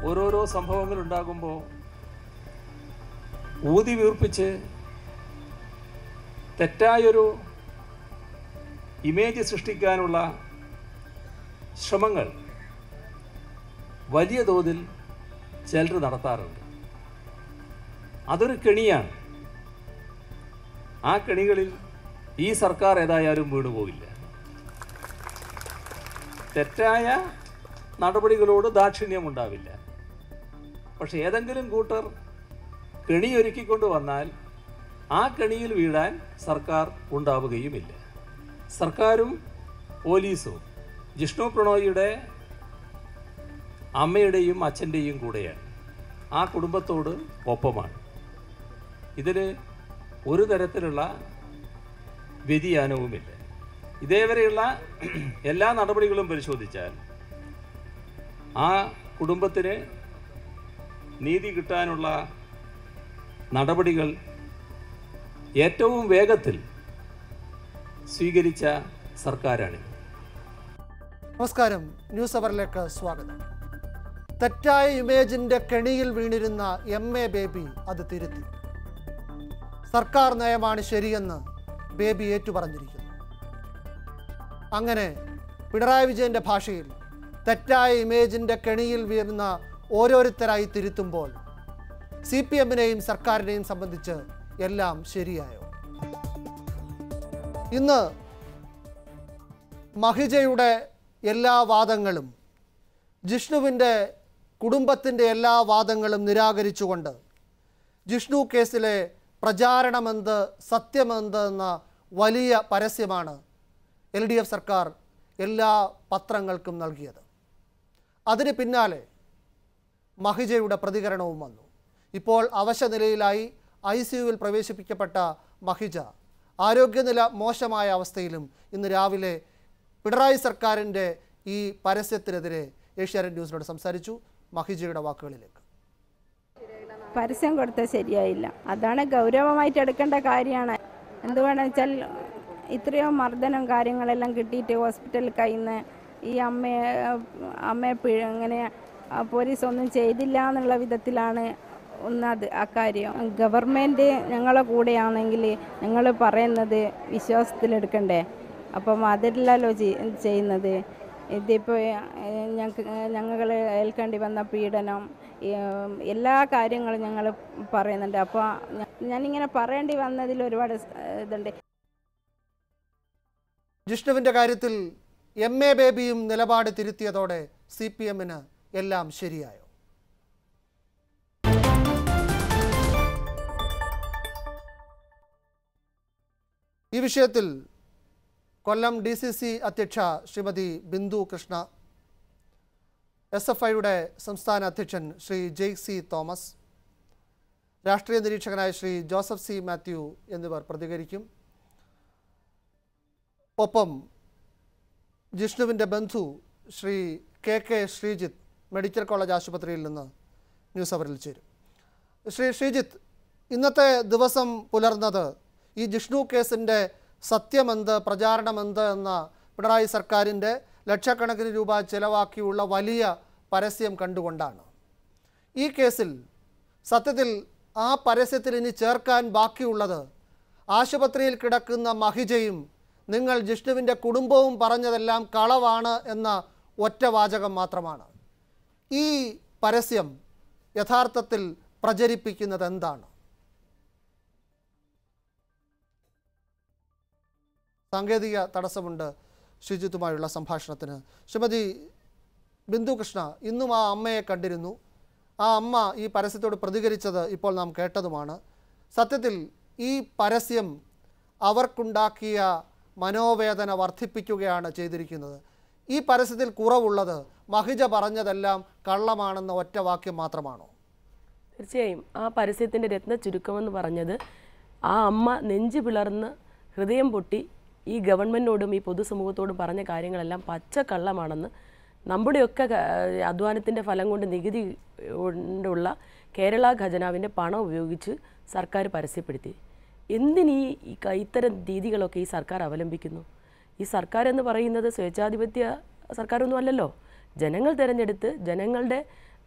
ഓരോരോ സംഭവങ്ങൾ ഉണ്ടാകുമ്പോൾ ഊതി വീർപ്പിച്ച് തെറ്റായൊരു ഇമേജ് സൃഷ്ടിക്കാനുള്ള ശ്രമങ്ങൾ വലിയ തോതിൽ ചിലർ നടത്താറുണ്ട് അതൊരു കെണിയാണ് ആ കെണികളിൽ ഈ സർക്കാർ ഏതായാലും വീണുപോകില്ല തെറ്റായ നടപടികളോട് ദാക്ഷിണ്യം ഉണ്ടാവില്ല പക്ഷെ ഏതെങ്കിലും കൂട്ടർ കെണിയൊരുക്കിക്കൊണ്ട് വന്നാൽ ആ കെണിയിൽ വീഴാൻ സർക്കാർ ഉണ്ടാവുകയുമില്ല സർക്കാരും പോലീസും ജിഷ്ണു പ്രണോയിയുടെ അമ്മയുടെയും അച്ഛൻ്റെയും കൂടെയാണ് ആ കുടുംബത്തോട് ഒപ്പമാണ് ഇതിൽ ഒരു തരത്തിലുള്ള വ്യതിയാനവുമില്ല ഇതേവരെയുള്ള എല്ലാ നടപടികളും പരിശോധിച്ചാൽ ആ കുടുംബത്തിന് നീതി കിട്ടാനുള്ള നടപടികൾ ഏറ്റവും വേഗത്തിൽ സ്വീകരിച്ച സർക്കാരാണ് നമസ്കാരം ന്യൂസ് അവറിലേക്ക് സ്വാഗതം തെറ്റായ ഇമേജിന്റെ കെണിയിൽ വീണിരുന്ന എം എ ബേബി അത് തിരുത്തി സർക്കാർ നയമാണ് ശരിയെന്ന് ബേബി ഏറ്റുപറഞ്ഞിരിക്കുന്നു അങ്ങനെ പിണറായി വിജയന്റെ ഭാഷയിൽ തെറ്റായ ഇമേജിന്റെ കെണിയിൽ വീഴുന്ന ഓരോരുത്തരായി തിരുത്തുമ്പോൾ സി പി എമ്മിനെയും സർക്കാരിനെയും സംബന്ധിച്ച് എല്ലാം ശരിയായോ ഇന്ന് മഹിജയുടെ എല്ലാ വാദങ്ങളും ജിഷ്ണുവിൻ്റെ കുടുംബത്തിൻ്റെ എല്ലാ വാദങ്ങളും നിരാകരിച്ചുകൊണ്ട് ജിഷ്ണു കേസിലെ പ്രചാരണമെന്ത് സത്യമെന്ത് എന്ന വലിയ പരസ്യമാണ് എൽ ഡി എഫ് സർക്കാർ എല്ലാ പത്രങ്ങൾക്കും നൽകിയത് അതിന് പിന്നാലെ മഹിജയുടെ പ്രതികരണവും വന്നു ഇപ്പോൾ അവശനിലയിലായി ഐ സിയുവിൽ പ്രവേശിപ്പിക്കപ്പെട്ട മഹിജ ആരോഗ്യനില മോശമായ അവസ്ഥയിലും ഇന്ന് രാവിലെ പിണറായി സർക്കാരിൻ്റെ ഈ പരസ്യത്തിനെതിരെ ഏഷ്യാനെറ്റ് ന്യൂസിനോട് സംസാരിച്ചു മഹിജയുടെ വാക്കുകളിലേക്ക് പരസ്യം കൊടുത്തത് ശരിയായില്ല അതാണ് ഗൗരവമായിട്ട് എടുക്കേണ്ട കാര്യമാണ് എന്തുവേണമെന്ന് വെച്ചാൽ ഇത്രയോ മർദ്ദനം കാര്യങ്ങളെല്ലാം കിട്ടിയിട്ട് ഹോസ്പിറ്റലിൽ കഴിയുന്ന ഈ അമ്മയെ അമ്മയെ പിഴ ഇങ്ങനെ ആ, പോലീസ് ഒന്നും ചെയ്തില്ല എന്നുള്ള വിധത്തിലാണ് ഒന്നത് ആ കാര്യം ഗവൺമെൻറ് ഞങ്ങളെ കൂടെയാണെങ്കിൽ ഞങ്ങൾ പറയുന്നത് വിശ്വാസത്തിലെടുക്കണ്ടേ അപ്പം അതിലല്ലോ ചെയ്- ചെയ്യുന്നത് ഇതിപ്പോൾ ഞങ്ങൾക്ക് ഞങ്ങൾ ഏൽക്കേണ്ടി വന്ന പീഡനം ഈ, ഉം, എല്ലാ കാര്യങ്ങളും ഞങ്ങൾ പറയുന്നുണ്ട് അപ്പോൾ ഞാനിങ്ങനെ പറയേണ്ടി വന്നതിൽ ഒരുപാട് സ്- ഇതുണ്ട് ജിഷ്ണുവിൻ്റെ കാര്യത്തിൽ എം എ ബേബിയും നിലപാട് തിരുത്തിയതോടെ സി പി എമ്മിന് എല്ലാം ശരിയായോ ഈ വിഷയത്തിൽ കൊല്ലം ഡി സി സി അധ്യക്ഷ ശ്രീമതി ബിന്ദു കൃഷ്ണ എസ് എഫ് ഐയുടെ സംസ്ഥാന അധ്യക്ഷൻ ശ്രീ ജെയ് സി തോമസ് രാഷ്ട്രീയ നിരീക്ഷകനായ ശ്രീ ജോസഫ് സി മാത്യു എന്നിവർ പ്രതികരിക്കും ഒപ്പം ജിഷ്ണുവിൻ്റെ ബന്ധു Shri K K Sreejith medical college ആശുപത്രിയിൽ നിന്ന് ന്യൂസ് അവറിൽ ചേരും ശ്രീ ശ്രീജിത്ത് ഇന്നത്തെ ദിവസം പുലർന്നത് ഈ ജിഷ്ണു കേസിൻ്റെ സത്യമെന്ത് പ്രചാരണമെന്ത് എന്ന പിണറായി സർക്കാരിൻ്റെ ലക്ഷക്കണക്കിന് രൂപ ചെലവാക്കിയുള്ള വലിയ പരസ്യം കണ്ടുകൊണ്ടാണ് ഈ കേസിൽ സത്യത്തിൽ ആ പരസ്യത്തിൽ ഇനി ചേർക്കാൻ ബാക്കിയുള്ളത് ആശുപത്രിയിൽ കിടക്കുന്ന മഹിജയും നിങ്ങൾ ജിഷ്ണുവിൻ്റെ കുടുംബവും പറഞ്ഞതെല്ലാം കളവാണ് എന്ന ഒറ്റ വാചകം മാത്രമാണ് ഈ പരസ്യം യഥാർത്ഥത്തിൽ പ്രചരിപ്പിക്കുന്നത് എന്താണ് സാങ്കേതിക തടസ്സമുണ്ട് ശ്രീജിത്തുമായുള്ള സംഭാഷണത്തിന് ശ്രീമതി ബിന്ദു കൃഷ്ണ ഇന്നും ആ അമ്മയെ കണ്ടിരുന്നു ആ അമ്മ ഈ പരസ്യത്തോട് പ്രതികരിച്ചത് ഇപ്പോൾ നാം കേട്ടതുമാണ് സത്യത്തിൽ ഈ പരസ്യം അവർക്കുണ്ടാക്കിയ മനോവേദന വർദ്ധിപ്പിക്കുകയാണ് ചെയ്തിരിക്കുന്നത് ഈ പരസ്യത്തിൽ കുറവുള്ളത് മഹിജ പറഞ്ഞതെല്ലാം കള്ളമാണെന്ന ഒറ്റ വാക്യം മാത്രമാണോ തീർച്ചയായും ആ പരസ്യത്തിൻ്റെ രത്ന ചുരുക്കമെന്ന് പറഞ്ഞത് ആ അമ്മ നെഞ്ചു പിളർന്ന് ഹൃദയം പൊട്ടി ഈ ഗവൺമെൻറ്റിനോടും ഈ പൊതുസമൂഹത്തോടും പറഞ്ഞ കാര്യങ്ങളെല്ലാം പച്ചക്കള്ളമാണെന്ന് നമ്മുടെയൊക്കെ ക- അധ്വാനത്തിൻ്റെ ഫലം കൊണ്ട് നികുതി കൊണ്ടുള്ള കേരള ഖജനാവിൻ്റെ പണം ഉപയോഗിച്ച് സർക്കാർ പരസ്യപ്പെടുത്തി എന്തിനീ ഈ ക- ഇത്തരം രീതികളൊക്കെ ഈ സർക്കാർ അവലംബിക്കുന്നു ഈ സർക്കാർ എന്ന് പറയുന്നത് സ്വേച്ഛാധിപത്യ സർക്കാരൊന്നും അല്ലല്ലോ ജനങ്ങൾ തിരഞ്ഞെടുത്ത് ജനങ്ങളുടെ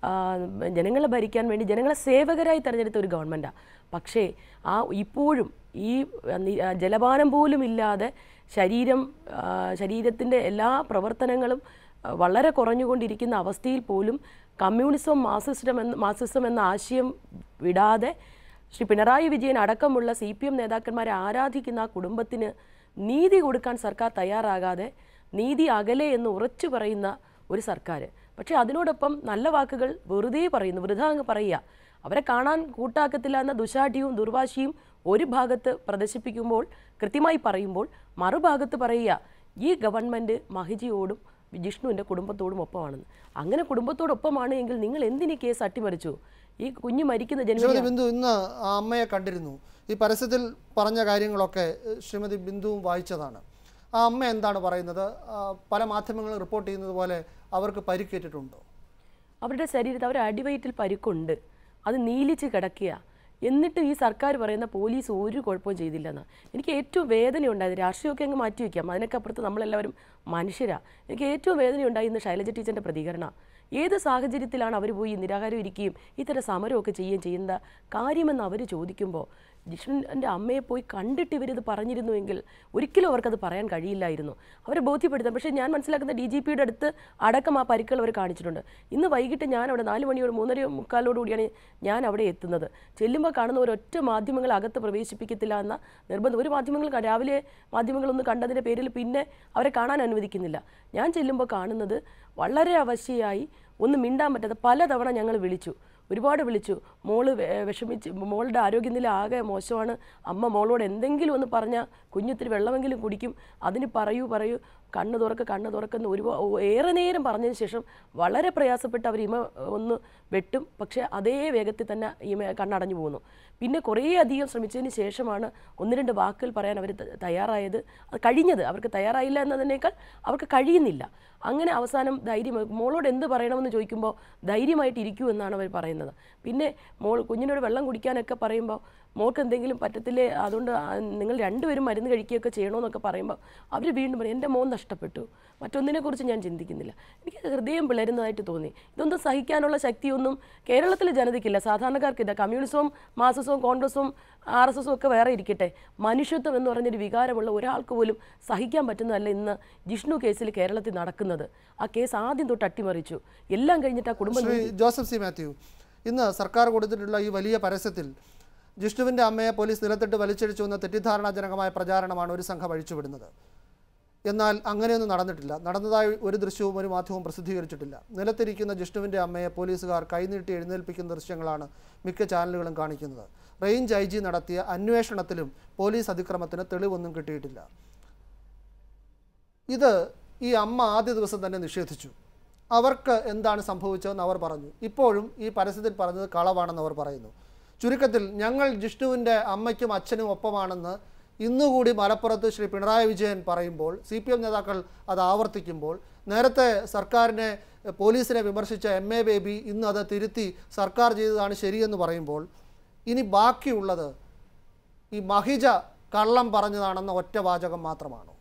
ആ, ജനങ്ങളെ ഭരിക്കാൻ വേണ്ടി ജനങ്ങളെ സേവകരായി തിരഞ്ഞെടുത്ത ഒരു ഗവൺമെൻറ്റാണ് പക്ഷേ ആ ഇപ്പോഴും ഈ നി- ആ, ജലപാനം പോലും ഇല്ലാതെ ശരീരം ശരീരത്തിൻ്റെ എല്ലാ പ്രവർത്തനങ്ങളും ആ, വളരെ കുറഞ്ഞുകൊണ്ടിരിക്കുന്ന അവസ്ഥയിൽ പോലും കമ്മ്യൂണിസം മാർസിസ്റ്റം എന്ന മാർസിസം എന്ന ആശയം വിടാതെ ശ്രീ പിണറായി വിജയൻ അടക്കമുള്ള സി പി എം നേതാക്കന്മാരെ ആരാധിക്കുന്ന ആ കുടുംബത്തിന് നീതി കൊടുക്കാൻ സർക്കാർ തയ്യാറാകാതെ നീതി അകലെ എന്ന് ഉറച്ചു പറയുന്ന ഒരു സർക്കാർ പക്ഷേ അതിനോടൊപ്പം നല്ല വാക്കുകൾ വെറുതെ പറയുന്നു വൃഥ അങ്ങ് പറയുക അവരെ കാണാൻ കൂട്ടാക്കത്തില്ല എന്ന ദുശാഠ്യവും ദുർവാശിയും ഒരു ഭാഗത്ത് പ്രദർശിപ്പിക്കുമ്പോൾ കൃത്യമായി പറയുമ്പോൾ മറുഭാഗത്ത് പറയുക ഈ ഗവൺമെൻറ് മഹിജിയോടും ജിഷ്ണുവിൻ്റെ കുടുംബത്തോടും ഒപ്പമാണെന്ന് അങ്ങനെ കുടുംബത്തോടൊപ്പമാണ് എങ്കിൽ നിങ്ങൾ എന്തിനീ കേസ് അട്ടിമറിച്ചു ഈ കുഞ്ഞ് മരിക്കുന്ന ജന്മ ശ്രീമതി ബിന്ദു ഇന്ന് ആ അമ്മയെ കണ്ടിരുന്നു ഈ പരസ്യത്തിൽ പറഞ്ഞ കാര്യങ്ങളൊക്കെ ഏഹ്, ശ്രീമതി ബിന്ദുവും വായിച്ചതാണ് ആ അമ്മ എന്താണ് പറയുന്നത് ആ, പല മാധ്യമങ്ങളും റിപ്പോർട്ട് ചെയ്യുന്നത് പോലെ അവർക്ക് പരിക്കേറ്റിട്ടുണ്ടോ അവരുടെ ശരീരത്തിൽ അവരുടെ അടിവയറ്റിൽ പരിക്കുണ്ട് അത് നീലിച്ച് കിടക്കുക എന്നിട്ടും ഈ സർക്കാർ പറയുന്ന പോലീസ് ഒരു കുഴപ്പവും ചെയ്തില്ലെന്ന് എനിക്ക് ഏറ്റവും വേദനയുണ്ടായത് രാഷ്ട്രീയമൊക്കെ അങ്ങ് മാറ്റി വയ്ക്കാം അതിനൊക്കെ അപ്പുറത്ത് നമ്മളെല്ലാവരും മനുഷ്യരാണ് എനിക്ക് ഏറ്റവും വേദനയുണ്ടായി ഇന്ന് ശൈലജ ടീച്ചറിൻ്റെ പ്രതികരണം ഏത് സാഹചര്യത്തിലാണ് അവർ പോയി നിരാഹാരം ഇരിക്കുകയും ഇത്തരം സമരമൊക്കെ ചെയ്യുകയും ചെയ്യുന്ന കാര്യമെന്ന് അവർ ചോദിക്കുമ്പോൾ ജിഷ്ണുവിൻ്റെ അമ്മയെ പോയി കണ്ടിട്ട് ഇവരിത് പറഞ്ഞിരുന്നുവെങ്കിൽ ഒരിക്കലും അവർക്കത് പറയാൻ കഴിയില്ലായിരുന്നു അവരെ ബോധ്യപ്പെടുത്താം പക്ഷേ ഞാൻ മനസ്സിലാക്കുന്ന ഡി ജി പിയുടെ അടുത്ത് അടക്കം ആ പരിക്കുകൾ അവർ കാണിച്ചിട്ടുണ്ട് ഇന്ന് വൈകിട്ട് ഞാൻ അവിടെ നാല് മണിയോട് മൂന്നര മുക്കാലോട് കൂടിയാണ് ഞാൻ അവിടെ എത്തുന്നത് ചെല്ലുമ്പോൾ കാണുന്ന ഒരൊറ്റ മാധ്യമങ്ങൾ അകത്ത് പ്രവേശിപ്പിക്കത്തില്ല എന്ന നിർബന്ധം ഒരു മാധ്യമങ്ങൾ ക- രാവിലെ മാധ്യമങ്ങളൊന്നും കണ്ടതിൻ്റെ പേരിൽ പിന്നെ അവരെ കാണാൻ അനുവദിക്കുന്നില്ല ഞാൻ ചെല്ലുമ്പോൾ കാണുന്നത് വളരെ അവശ്യമായി ഒന്ന് മിണ്ടാൻ പറ്റാതെ പലതവണ ഞങ്ങൾ വിളിച്ചു ഒരുപാട് വിളിച്ചു മോള് വെ- വിഷമിച്ച് മോളുടെ ആരോഗ്യനില ആകെ മോശമാണ് അമ്മ മോളോട് എന്തെങ്കിലും ഒന്ന് പറഞ്ഞാൽ കുഞ്ഞിത്തിരി വെള്ളമെങ്കിലും കുടിക്കും അതിന് പറയൂ പറയൂ കണ്ണ് തുറക്ക് കണ്ണ് തുറക്കുന്ന ഒരുപാട് ഏറെ നേരം പറഞ്ഞതിന് ശേഷം വളരെ പ്രയാസപ്പെട്ട് അവർ ഇമ ഒന്ന് വെട്ടും പക്ഷേ അതേ വേഗത്തിൽ തന്നെ ഇമ കണ്ണടഞ്ഞു പോകുന്നു പിന്നെ കുറേ അധികം ശ്രമിച്ചതിന് ശേഷമാണ് ഒന്ന് രണ്ട് വാക്കുകൾ പറയാൻ അവർ തയ്യാറായത് അത് കഴിഞ്ഞത് അവർക്ക് തയ്യാറായില്ല എന്നതിനേക്കാൾ അവർക്ക് കഴിയുന്നില്ല അങ്ങനെ അവസാനം ധൈര്യം മോളോട് എന്ത് പറയണമെന്ന് ചോദിക്കുമ്പോൾ ധൈര്യമായിട്ട് ഇരിക്കൂ എന്നാണ് അവർ പറയുന്നത് പിന്നെ മോൾ കുഞ്ഞിനോട് വെള്ളം കുടിക്കാനൊക്കെ പറയുമ്പോൾ മോൾക്ക് എന്തെങ്കിലും പറ്റത്തില്ലേ അതുകൊണ്ട് ആ നിങ്ങൾ രണ്ടുപേരും മരുന്ന് കഴിക്കുകയൊക്കെ ചെയ്യണമെന്നൊക്കെ പറയുമ്പോൾ അവർ വീണ്ടും പറയും എൻ്റെ മോൻ നഷ്ടപ്പെട്ടു മറ്റൊന്നിനെക്കുറിച്ച് ഞാൻ ചിന്തിക്കുന്നില്ല എനിക്ക് ഹൃദയം പിളരുന്നതായിട്ട് തോന്നി ഇതൊന്നും സഹിക്കാനുള്ള ശക്തിയൊന്നും കേരളത്തിലെ ജനതയ്ക്കില്ല സാധാരണക്കാർക്കില്ല കമ്മ്യൂണിസവും മാർസിസവും കോൺഗ്രസും ആർ എസ് എസും ഒക്കെ വേറെ ഇരിക്കട്ടെ മനുഷ്യത്വം എന്ന് പറഞ്ഞൊരു വികാരമുള്ള ഒരാൾക്ക് പോലും സഹിക്കാൻ പറ്റുന്നതല്ല ഇന്ന് ജിഷ്ണു കേസിൽ കേരളത്തിൽ നടക്കുന്നത് ആ കേസ് ആദ്യം തൊട്ട് അട്ടിമറിച്ചു എല്ലാം കഴിഞ്ഞിട്ട് ആ കുടുംബം ശ്രീ ജോസഫ് സി മാത്യു ഇന്ന് സർക്കാർ കൊടുത്തിട്ടുള്ള ഈ വലിയ പരസ്യത്തിൽ ജിഷ്ണുവിൻ്റെ അമ്മയെ പോലീസ് നിലത്തിട്ട് വലിച്ചടിച്ചു എന്ന തെറ്റിദ്ധാരണാജനകമായ പ്രചാരണമാണ് ഒരു സംഘം അഴിച്ചുവിടുന്നത് എന്നാൽ അങ്ങനെയൊന്നും നടന്നിട്ടില്ല നടന്നതായി ഒരു ദൃശ്യവും ഒരു മാധ്യമവും പ്രസിദ്ധീകരിച്ചിട്ടില്ല നിലത്തിരിക്കുന്ന ജിഷ്ണുവിൻ്റെ അമ്മയെ പോലീസുകാർ കൈനീട്ടി എഴുന്നേൽപ്പിക്കുന്ന ദൃശ്യങ്ങളാണ് മിക്ക ചാനലുകളും കാണിക്കുന്നത് റേഞ്ച് ഐ ജി നടത്തിയ അന്വേഷണത്തിലും പോലീസ് അതിക്രമത്തിന് തെളിവൊന്നും കിട്ടിയിട്ടില്ല ഇത് ഈ അമ്മ ആദ്യ ദിവസം തന്നെ നിഷേധിച്ചു അവർക്ക് എന്താണ് സംഭവിച്ചതെന്ന് അവർ പറഞ്ഞു ഇപ്പോഴും ഈ പരസ്യത്തിൽ പറഞ്ഞത് കളവാണെന്ന് അവർ പറയുന്നു ചുരുക്കത്തിൽ ഞങ്ങൾ ജിഷ്ണുവിൻ്റെ അമ്മയ്ക്കും അച്ഛനും ഒപ്പമാണെന്ന് ഇന്നുകൂടി മലപ്പുറത്ത് ശ്രീ പിണറായി വിജയൻ പറയുമ്പോൾ സി പി എം നേതാക്കൾ അത് ആവർത്തിക്കുമ്പോൾ നേരത്തെ സർക്കാരിനെ എഹ്, പോലീസിനെ വിമർശിച്ച എം എ ബേബി ഇന്ന് അത് തിരുത്തി സർക്കാർ ചെയ്തതാണ് ശരിയെന്ന് പറയുമ്പോൾ ഇനി ബാക്കിയുള്ളത് ഈ മഹിജ കള്ളം പറഞ്ഞതാണെന്ന ഒറ്റ വാചകം മാത്രമാണോ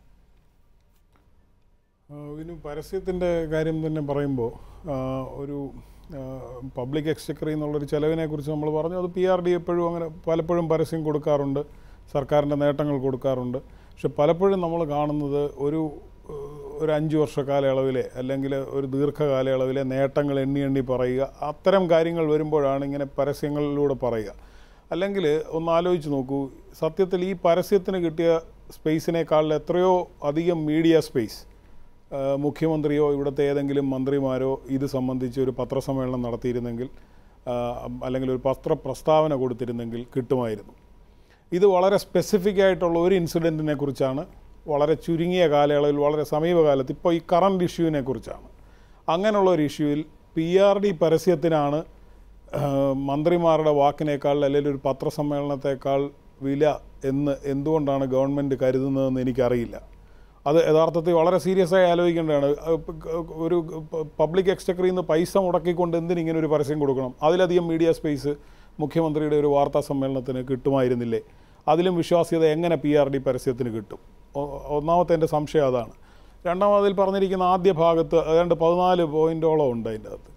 ആ, ഇതിന് പരസ്യത്തിൻ്റെ കാര്യം തന്നെ പറയുമ്പോൾ ആ, ഒരു പബ്ലിക് എക്സ്ചക്കറി എന്നുള്ളൊരു ചെലവിനെ കുറിച്ച് നമ്മൾ പറഞ്ഞു അത് പി ആർ ഡി എപ്പോഴും അങ്ങനെ പലപ്പോഴും പരസ്യം കൊടുക്കാറുണ്ട് സർക്കാരിൻ്റെ നേട്ടങ്ങൾ കൊടുക്കാറുണ്ട് പക്ഷെ പലപ്പോഴും നമ്മൾ കാണുന്നത് ഒരു ഏഹ്, ഒരു അഞ്ച് വർഷ കാലയളവിലെ അല്ലെങ്കിൽ ഒരു ദീർഘകാലയളവിലെ നേട്ടങ്ങൾ എണ്ണി എണ്ണി പറയുക അത്തരം കാര്യങ്ങൾ വരുമ്പോഴാണ് ഇങ്ങനെ പരസ്യങ്ങളിലൂടെ പറയുക അല്ലെങ്കിൽ ഒന്ന് ആലോചിച്ച് നോക്കൂ സത്യത്തിൽ ഈ പരസ്യത്തിന് കിട്ടിയ സ്പേസിനേക്കാൾ എത്രയോ അധികം മീഡിയ സ്പേസ് ഏഹ് മുഖ്യമന്ത്രിയോ ഇവിടുത്തെ ഏതെങ്കിലും മന്ത്രിമാരോ ഇത് സംബന്ധിച്ച് ഒരു പത്രസമ്മേളനം നടത്തിയിരുന്നെങ്കിൽ ആഹ് അല്ലെങ്കിൽ ഒരു പത്ര പ്രസ്താവന കൊടുത്തിരുന്നെങ്കിൽ കിട്ടുമായിരുന്നു ഇത് വളരെ സ്പെസിഫിക് ആയിട്ടുള്ള ഒരു ഇൻസിഡൻറ്റിനെ കുറിച്ചാണ് വളരെ ചുരുങ്ങിയ കാലയളവിൽ വളരെ സമീപകാലത്ത് ഇപ്പോൾ ഈ കറണ്ട് ഇഷ്യൂവിനെ കുറിച്ചാണ് അങ്ങനെയുള്ള ഒരു ഇഷ്യൂവിൽ പി ആർ ഡി പരസ്യത്തിനാണ് ആഹ് മന്ത്രിമാരുടെ വാക്കിനേക്കാൾ അല്ലെങ്കിൽ ഒരു പത്രസമ്മേളനത്തെക്കാൾ വില എന്ന് എന്തുകൊണ്ടാണ് ഗവൺമെൻറ് കരുതുന്നതെന്ന് എനിക്കറിയില്ല അത് യഥാർത്ഥത്തിൽ വളരെ സീരിയസ് ആയി ആലോചിക്കേണ്ടതാണ് അത് ഇപ്പ ക- ഒരു പബ്ലിക് എക്സ്ചക്കറിൽ നിന്ന് പൈസ മുടക്കിക്കൊണ്ട് എന്തിനിങ്ങനെ ഒരു പരസ്യം കൊടുക്കണം അതിലധികം മീഡിയ സ്പേസ് മുഖ്യമന്ത്രിയുടെ ഒരു വാർത്താ സമ്മേളനത്തിന് കിട്ടുമായിരുന്നില്ലേ അതിലും വിശ്വാസ്യത എങ്ങനെ പി ആർ ഡി പരസ്യത്തിന് കിട്ടും ഒ- ഒന്നാമത്തെ എൻ്റെ സംശയം അതാണ് രണ്ടാമതിൽ പറഞ്ഞിരിക്കുന്ന ആദ്യ ഭാഗത്ത് ഏതാണ്ട് പതിനാല് പോയിന്റോളം ഉണ്ട് അതിൻ്റെ അകത്ത്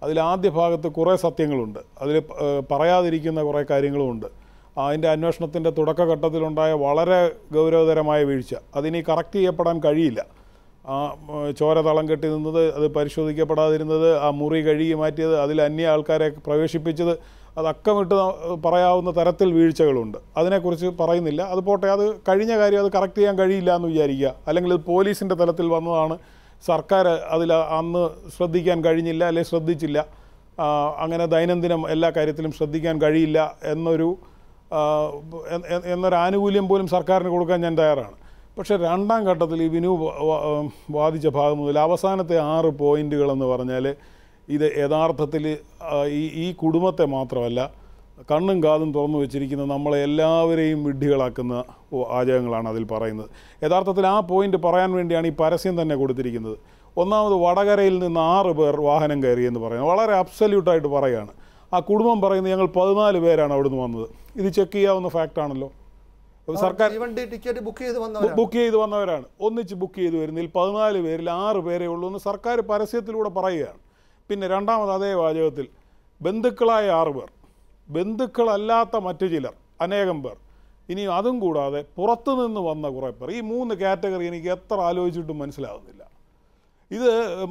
അതിൽ ആദ്യ ഭാഗത്ത് കുറേ സത്യങ്ങളുണ്ട് അതിൽ ഏഹ്, പറയാതിരിക്കുന്ന കുറേ കാര്യങ്ങളുമുണ്ട് അതിൻ്റെ അന്വേഷണത്തിൻ്റെ തുടക്കഘട്ടത്തിലുണ്ടായ വളരെ ഗൗരവതരമായ വീഴ്ച അതിനി കറക്റ്റ് ചെയ്യപ്പെടാൻ കഴിയില്ല ആ ഏഹ്, ചോര തളം കെട്ടി നിന്നത് അത് പരിശോധിക്കപ്പെടാതിരുന്നത് ആ മുറി കഴുകി മാറ്റിയത് അതിൽ അന്യ ആൾക്കാരെ പ്രവേശിപ്പിച്ചത് അത് അക്കമിട്ട് ന- പറയാവുന്ന തരത്തിൽ വീഴ്ചകളുണ്ട് അതിനെക്കുറിച്ച് പറയുന്നില്ല അത് പോട്ടെ അത് കഴിഞ്ഞ കാര്യം അത് കറക്റ്റ് ചെയ്യാൻ കഴിയില്ല എന്ന് വിചാരിക്കുക അല്ലെങ്കിൽ ഇത് പോലീസിൻ്റെ തലത്തിൽ വന്നതാണ് സർക്കാർ അതിൽ അന്ന് ശ്രദ്ധിക്കാൻ കഴിഞ്ഞില്ല അല്ലെങ്കിൽ ശ്രദ്ധിച്ചില്ല ആ, അങ്ങനെ ദൈനംദിനം എല്ലാ കാര്യത്തിലും ശ്രദ്ധിക്കാൻ കഴിയില്ല എന്നൊരു ആ, എ- എ- എന്നൊരു ആനുകൂല്യം പോലും സർക്കാരിന് കൊടുക്കാൻ ഞാൻ തയ്യാറാണ് പക്ഷേ രണ്ടാം ഘട്ടത്തിൽ ഈ വിനു വ- വ- വാദിച്ച ഭാഗം മുതൽ അവസാനത്തെ ആറ് പോയിന്റുകളെന്ന് പറഞ്ഞാൽ ഇത് യഥാർത്ഥത്തിൽ ആ, ഈ ഈ കുടുംബത്തെ മാത്രമല്ല കണ്ണും കാതും തുറന്നു വെച്ചിരിക്കുന്ന നമ്മളെ എല്ലാവരെയും വിഡ്ഢികളാക്കുന്ന ഓ- വാചകങ്ങളാണ് അതിൽ പറയുന്നത് യഥാർത്ഥത്തിൽ ആ പോയിന്റ് പറയാൻ വേണ്ടിയാണ് ഈ പരസ്യം തന്നെ കൊടുത്തിരിക്കുന്നത് ഒന്നാമത് വടകരയിൽ നിന്ന് ആറ് പേർ വാഹനം കയറി എന്ന് പറയുന്നത് വളരെ അബ്സല്യൂട്ടായിട്ട് പറയുകയാണ് ആ കുടുംബം പറയുന്നത് ഞങ്ങൾ പതിനാല് പേരാണ് അവിടുന്ന് വന്നത് ഇത് ചെക്ക് ചെയ്യാവുന്ന ഫാക്റ്റ് ആണല്ലോ സർക്കാർ തീവണ്ടി ടിക്കറ്റ് ബുക്ക് ചെയ്ത് വന്നവരാണ് ബുക്ക് ചെയ്ത് വന്നവരാണ് ഒന്നിച്ച് ബുക്ക് ചെയ്ത് വരുന്നതിൽ പതിനാല് പേരിൽ ആറ് പേരേ ഉള്ളൂ എന്ന് സർക്കാർ പരസ്യത്തിലൂടെ പറയുകയാണ് പിന്നെ രണ്ടാമത് അതേ വാചകത്തിൽ ബന്ധുക്കളായ ആറ് പേർ ബന്ധുക്കളല്ലാത്ത മറ്റു ചിലർ അനേകം പേർ ഇനി അതും കൂടാതെ പുറത്തു നിന്ന് വന്ന കുറേ പേർ ഈ മൂന്ന് കാറ്റഗറി എനിക്ക് എത്ര ആലോചിച്ചിട്ടും മനസ്സിലാകുന്നില്ല ഇത്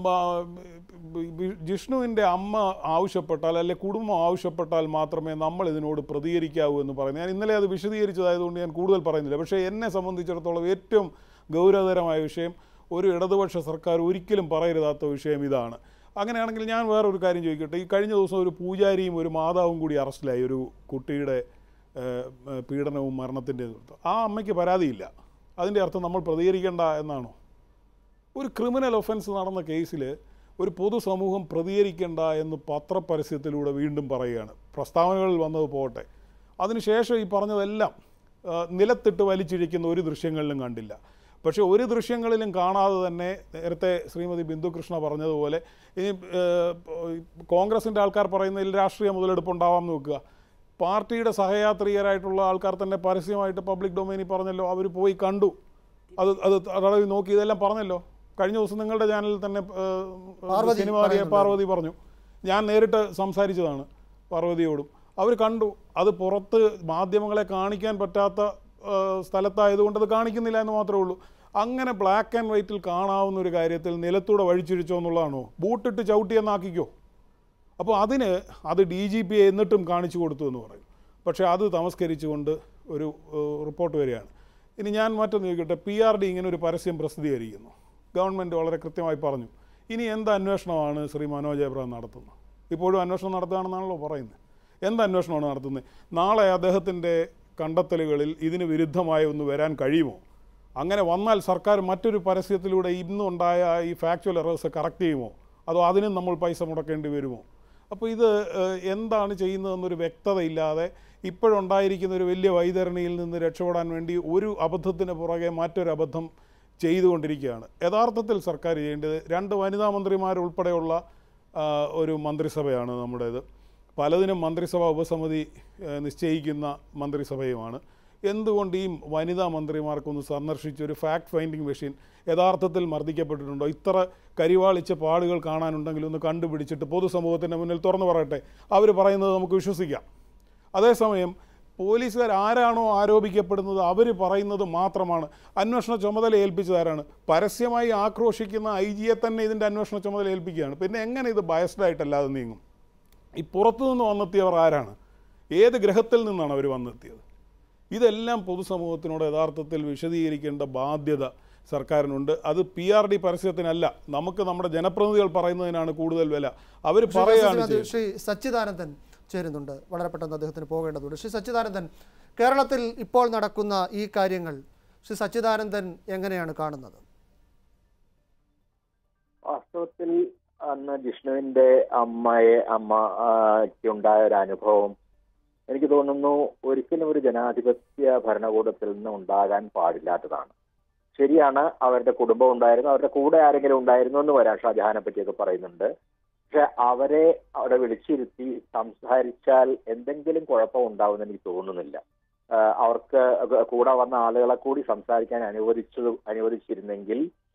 ജിഷ്ണുവിൻ്റെ അമ്മ ആവശ്യപ്പെട്ടാൽ അല്ലെ കുടുംബം ആവശ്യപ്പെട്ടാൽ മാത്രമേ നമ്മൾ ഇതിനോട് പ്രതികരിക്കാവൂ എന്ന് പറയുന്നത് ഞാൻ ഇന്നലെ അത് വിശദീകരിച്ചതായതുകൊണ്ട് ഞാൻ കൂടുതൽ പറയുന്നില്ല പക്ഷേ എന്നെ സംബന്ധിച്ചിടത്തോളം ഏറ്റവും ഗൗരവതരമായ വിഷയം ഒരു ഇടതുപക്ഷ സർക്കാർ ഒരിക്കലും പറയരുതാത്ത വിഷയം ഇതാണ് അങ്ങനെയാണെങ്കിൽ ഞാൻ വേറൊരു കാര്യം ചോദിക്കട്ടെ ഈ കഴിഞ്ഞ ദിവസം ഒരു പൂജാരിയും ഒരു മാതാവും കൂടി അറസ്റ്റിലായി ഒരു കുട്ടിയുടെ ഏഹ്, ഏഹ്, പീഡനവും മരണത്തിൻ്റെ ആ അമ്മയ്ക്ക് പരാതിയില്ല അതിൻ്റെ അർത്ഥം നമ്മൾ പ്രതികരിക്കേണ്ട എന്നാണോ ഒരു ക്രിമിനൽ ഒഫൻസ് നടന്ന കേസിൽ ഒരു പൊതുസമൂഹം പ്രതികരിക്കേണ്ട എന്ന് പത്രപരസ്യത്തിലൂടെ വീണ്ടും പറയുകയാണ് പ്രസ്താവനകളിൽ വന്നത് പോകട്ടെ അതിനുശേഷം ഈ പറഞ്ഞതെല്ലാം ആ, നിലത്തിട്ട് വലിച്ചിഴിക്കുന്ന ഒരു ദൃശ്യങ്ങളിലും കണ്ടില്ല പക്ഷേ ഒരു ദൃശ്യങ്ങളിലും കാണാതെ തന്നെ നേരത്തെ ശ്രീമതി ബിന്ദുകൃഷ്ണ പറഞ്ഞതുപോലെ ഇനി ഏഹ്, കോൺഗ്രസിൻ്റെ ആൾക്കാർ പറയുന്നതിൽ രാഷ്ട്രീയ മുതലെടുപ്പുണ്ടാവാം എന്ന് വെക്കുക പാർട്ടിയുടെ സഹയാത്രികരായിട്ടുള്ള ആൾക്കാർ തന്നെ പരസ്യമായിട്ട് പബ്ലിക് ഡൊമൈനിൽ പറഞ്ഞല്ലോ അവർ പോയി കണ്ടു അത് അത് തടവി നോക്കി ഇതെല്ലാം പറഞ്ഞല്ലോ കഴിഞ്ഞ ദിവസം നിങ്ങളുടെ ചാനലിൽ തന്നെ ഏഹ്, പാർവതി സിനിമ നടിയ പറയുന്നുണ്ട്. പാർവതി പറഞ്ഞു ഞാൻ നേരിട്ട് സംസാരിച്ചതാണ് പാർവതിയോടും അവർ കണ്ടു അത് പുറത്ത് മാധ്യമങ്ങളെ കാണിക്കാൻ പറ്റാത്ത ഏഹ്, സ്ഥലത്തായതുകൊണ്ട് അത് കാണിക്കുന്നില്ല എന്ന് മാത്രമേ ഉള്ളൂ അങ്ങനെ ബ്ലാക്ക് ആൻഡ് വൈറ്റിൽ കാണാവുന്ന ഒരു കാര്യത്തിൽ നിലത്തൂടെ വഴിച്ചിരിച്ചോ എന്നുള്ളതാണോ ബൂട്ടിട്ട് ചവിട്ടിയെന്നാക്കിക്കോ അപ്പോൾ അതിന് അത് ഡി ജി പി എന്നിട്ടും കാണിച്ചു കൊടുത്തു എന്ന് പറയും പക്ഷേ അത് തമസ്കരിച്ചുകൊണ്ട് ഒരു ഏഹ്, റിപ്പോർട്ട് വരികയാണ് ഇനി ഞാൻ മറ്റൊന്ന് ചോദിക്കട്ടെ പി ആർ ഡി ഇങ്ങനെ ഒരു പരസ്യം പ്രസിദ്ധീകരിക്കുന്നു ഗവൺമെൻറ് വളരെ കൃത്യമായി പറഞ്ഞു ഇനി എന്ത് അന്വേഷണമാണ് ശ്രീ മനോജ് എബ്രഹാം നടത്തുന്നത് ഇപ്പോഴും അന്വേഷണം നടത്തുകയാണെന്നാണല്ലോ പറയുന്നത് എന്ത് അന്വേഷണമാണ് നടത്തുന്നത് നാളെ അദ്ദേഹത്തിൻ്റെ കണ്ടെത്തലുകളിൽ ഇതിന് വിരുദ്ധമായി ഒന്ന് വരാൻ കഴിയുമോ അങ്ങനെ വന്നാൽ സർക്കാർ മറ്റൊരു പരസ്യത്തിലൂടെ ഇന്നുണ്ടായ ഈ ഫാക്ച്വൽ എറേഴ്സ് കറക്റ്റ് ചെയ്യുമോ അതോ അതിനും നമ്മൾ പൈസ മുടക്കേണ്ടി വരുമോ അപ്പോൾ ഇത് ഏഹ്, എന്താണ് ചെയ്യുന്നതെന്നൊരു വ്യക്തതയില്ലാതെ ഇപ്പോഴുണ്ടായിരിക്കുന്ന ഒരു വലിയ വൈതരണിയിൽ നിന്ന് രക്ഷപ്പെടാൻ വേണ്ടി ഒരു അബദ്ധത്തിന് പുറകെ മറ്റൊരു അബദ്ധം ചെയ്തുകൊണ്ടിരിക്കുകയാണ് യഥാർത്ഥത്തിൽ സർക്കാർ ചെയ്യേണ്ടത് രണ്ട് വനിതാ മന്ത്രിമാരുൾപ്പെടെയുള്ള ആ, ഒരു മന്ത്രിസഭയാണ് നമ്മുടേത് പലതിനും മന്ത്രിസഭാ ഉപസമിതി ഏഹ്, നിശ്ചയിക്കുന്ന മന്ത്രിസഭയുമാണ് എന്തുകൊണ്ട് ഈ വനിതാ മന്ത്രിമാർക്കൊന്ന് സന്ദർശിച്ച് ഒരു ഫാക്ട് ഫൈൻഡിങ് മെഷീൻ യഥാർത്ഥത്തിൽ മർദ്ദിക്കപ്പെട്ടിട്ടുണ്ടോ ഇത്ര കരിവാളിച്ച പാടുകൾ കാണാനുണ്ടെങ്കിൽ ഒന്ന് കണ്ടുപിടിച്ചിട്ട് പൊതുസമൂഹത്തിൻ്റെ മുന്നിൽ തുറന്നു പറയട്ടെ അവർ പറയുന്നത് നമുക്ക് വിശ്വസിക്കാം അതേസമയം പോലീസുകാർ ആരാണോ ആരോപിക്കപ്പെടുന്നത് അവർ പറയുന്നത് മാത്രമാണ് അന്വേഷണ ചുമതല ഏൽപ്പിച്ചതാരാണ് പരസ്യമായി ആക്രോശിക്കുന്ന ഐ ജിയെ തന്നെ ഇതിൻ്റെ അന്വേഷണ ചുമതല ഏൽപ്പിക്കുകയാണ് പിന്നെ എങ്ങനെ ഇത് ബയസ്ഡ് ആയിട്ടല്ലാതെ നീങ്ങും ഈ പുറത്തുനിന്ന് വന്നെത്തിയവർ ആരാണ് ഏത് ഗ്രഹത്തിൽ നിന്നാണ് അവർ വന്നെത്തിയത് ഇതെല്ലാം പൊതുസമൂഹത്തിനോട് യഥാർത്ഥത്തിൽ വിശദീകരിക്കേണ്ട ബാധ്യത സർക്കാരിനുണ്ട് അത് പി ആർ ഡി പരസ്യത്തിനല്ല നമുക്ക് നമ്മുടെ ജനപ്രതിനിധികൾ പറയുന്നതിനാണ് കൂടുതൽ വില അവർ ശ്രീ പറയുകയാണ് ജസ്റ്റിസ് ചെയ്യുന്നത് ശ്രീ സച്ചിദാനന്ദൻ ചേരുന്നുണ്ട് വളരെ പെട്ടെന്ന് അദ്ദേഹത്തിന് പോകേണ്ടതുണ്ട് ശ്രീ സച്ചിദാനന്ദൻ കേരളത്തിൽ ഇപ്പോൾ നടക്കുന്ന ഈ കാര്യങ്ങൾ ശ്രീ സച്ചിദാനന്ദൻ എങ്ങനെയാണ് കാണുന്നത് വാസ്തവത്തിൽ അന്ന് ജിഷ്ണുവിന്റെ അമ്മയെ അമ്മയ്ക്ക് ഉണ്ടായ ഒരു അനുഭവം എനിക്ക് തോന്നുന്നു ഒരിക്കലും ഒരു ജനാധിപത്യ ഭരണകൂടത്തിൽ നിന്ന് ഉണ്ടാകാൻ പാടില്ലാത്തതാണ് ശരിയാണ് അവരുടെ കുടുംബം ഉണ്ടായിരുന്നു അവരുടെ കൂടെ ആരെങ്കിലും ഉണ്ടായിരുന്നു എന്ന് വരാം ഷാജഹാനെ പറ്റിയൊക്കെ പറയുന്നുണ്ട് പക്ഷെ അവരെ അവിടെ വിളിച്ചിരുത്തി സംസാരിച്ചാൽ എന്തെങ്കിലും കുഴപ്പം ഉണ്ടാവുമെന്ന് എനിക്ക് തോന്നുന്നില്ല ആഹ് അവർക്ക് കൂടെ വന്ന ആളുകളെ കൂടി സംസാരിക്കാൻ അനുവദിച്ചത് അനുവദിച്ചിരുന്നെങ്കിൽ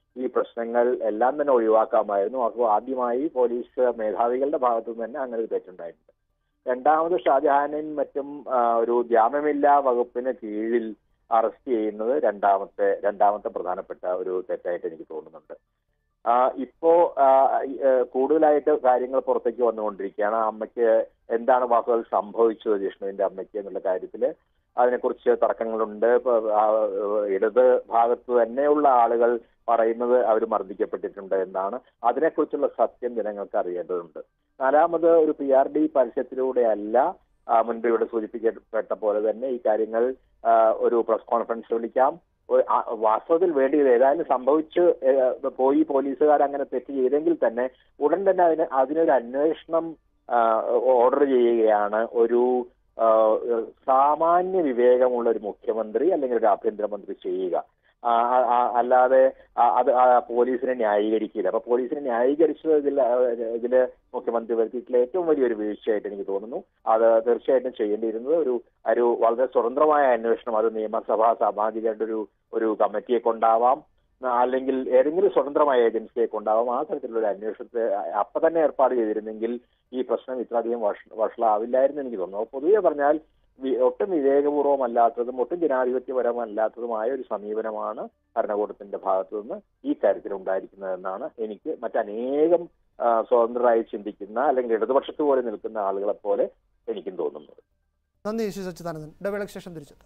ഈ പ്രശ്നങ്ങൾ എല്ലാം തന്നെ ഒഴിവാക്കാമായിരുന്നു അപ്പോൾ ആദ്യമായി പോലീസ് മേധാവികളുടെ ഭാഗത്തു നിന്ന് തന്നെ അങ്ങനെ ഒരു തെറ്റുണ്ടായിട്ടുണ്ട് രണ്ടാമത് ഷാജഹാനും മറ്റും ആ, ഒരു ജാമ്യമില്ലാ വകുപ്പിന് കീഴിൽ അറസ്റ്റ് ചെയ്യുന്നത് രണ്ടാമത്തെ രണ്ടാമത്തെ പ്രധാനപ്പെട്ട ഒരു തെറ്റായിട്ട് എനിക്ക് തോന്നുന്നുണ്ട് ആ, ഇപ്പോ ആ, ഈ, ഏ, കൂടുതലായിട്ട് കാര്യങ്ങൾ പുറത്തേക്ക് വന്നുകൊണ്ടിരിക്കുകയാണ് ആ അമ്മയ്ക്ക് എന്താണ് വാക്കുകൾ സംഭവിച്ചത് ജിഷ്ണുവിന്റെ അമ്മയ്ക്ക് എന്നുള്ള കാര്യത്തിൽ അതിനെക്കുറിച്ച് തർക്കങ്ങളുണ്ട് ഇപ്പൊ, ആ, ഇടത് ഭാഗത്ത് തന്നെയുള്ള ആളുകൾ പറയുന്നത് അവർ മർദ്ദിക്കപ്പെട്ടിട്ടുണ്ട് എന്നാണ് അതിനെക്കുറിച്ചുള്ള സത്യം ജനങ്ങൾക്ക് അറിയേണ്ടതുണ്ട് നാലാമത് ഒരു പി ആർ ഡി പരസ്യത്തിലൂടെ അല്ല ആ, മുൻപ് ഇവിടെ സൂചിപ്പിക്കപ്പെട്ട പോലെ തന്നെ ഈ കാര്യങ്ങൾ ആ, ഒരു പ്രസ് കോൺഫറൻസ് വിളിക്കാം ഒരു- ആ, വാസ്തവത്തിൽ വേണ്ടിയത് ഏതായാലും സംഭവിച്ച് ഏ, പോയി പോലീസുകാർ അങ്ങനെ തെറ്റ് ചെയ്തെങ്കിൽ തന്നെ ഉടൻ തന്നെ അതിന് അതിനൊരു അന്വേഷണം ഓർഡർ ചെയ്യുകയാണ് ഒരു ആ, സാമാന്യ വിവേകമുള്ള ഒരു മുഖ്യമന്ത്രി അല്ലെങ്കിൽ ഒരു ആഭ്യന്തരമന്ത്രി ചെയ്യുക ആ, ആ, ആ, അല്ലാതെ ആ, അത് ആ പോലീസിനെ ന്യായീകരിക്കില്ല അപ്പൊ പോലീസിനെ ന്യായീകരിച്ചത് ഇതിൽ ആ, ഇതില് മുഖ്യമന്ത്രി വരുത്തിയിട്ടുള്ള ഏറ്റവും വലിയൊരു വീഴ്ചയായിട്ട് എനിക്ക് തോന്നുന്നു അത് തീർച്ചയായിട്ടും ചെയ്യേണ്ടിയിരുന്നത് ഒരു ഒരു വളരെ സ്വതന്ത്രമായ അന്വേഷണം അത് നിയമസഭാ സാമാജികരുടെ ഒരു ഒരു കമ്മിറ്റിയെ കൊണ്ടാവാം ആ, അല്ലെങ്കിൽ ഏതെങ്കിലും സ്വതന്ത്രമായ ഏജൻസിയെ കൊണ്ടാവാം ആ തരത്തിലുള്ള ഒരു അന്വേഷണത്തെ അപ്പൊ തന്നെ ഏർപ്പാട് ചെയ്തിരുന്നെങ്കിൽ ഈ പ്രശ്നം ഇത്രയധികം വഷ- വഷളാവില്ലായിരുന്നു എനിക്ക് തോന്നുന്നു അപ്പൊ പൊതുവെ പറഞ്ഞാൽ വി- ഒട്ടും വിവേകപൂർവ്വമല്ലാത്തതും ഒട്ടും ജനാധിപത്യപരമല്ലാത്തതുമായ ഒരു സമീപനമാണ് ഭരണകൂടത്തിന്റെ ഭാഗത്തു നിന്ന് ഈ കാര്യത്തിൽ ഉണ്ടായിരിക്കുന്നതെന്നാണ് എനിക്ക് മറ്റനേകം ആ, സ്വതന്ത്രരായി ചിന്തിക്കുന്ന അല്ലെങ്കിൽ ഇടതുപക്ഷത്ത് പോലെ നിൽക്കുന്ന ആളുകളെ പോലെ എനിക്കും തോന്നുന്നത് നന്ദി ശ്രീ സച്ചിദാനന്ദൻ ഇടവേളയ്ക്ക് ശേഷം തിരിച്ചെത്താം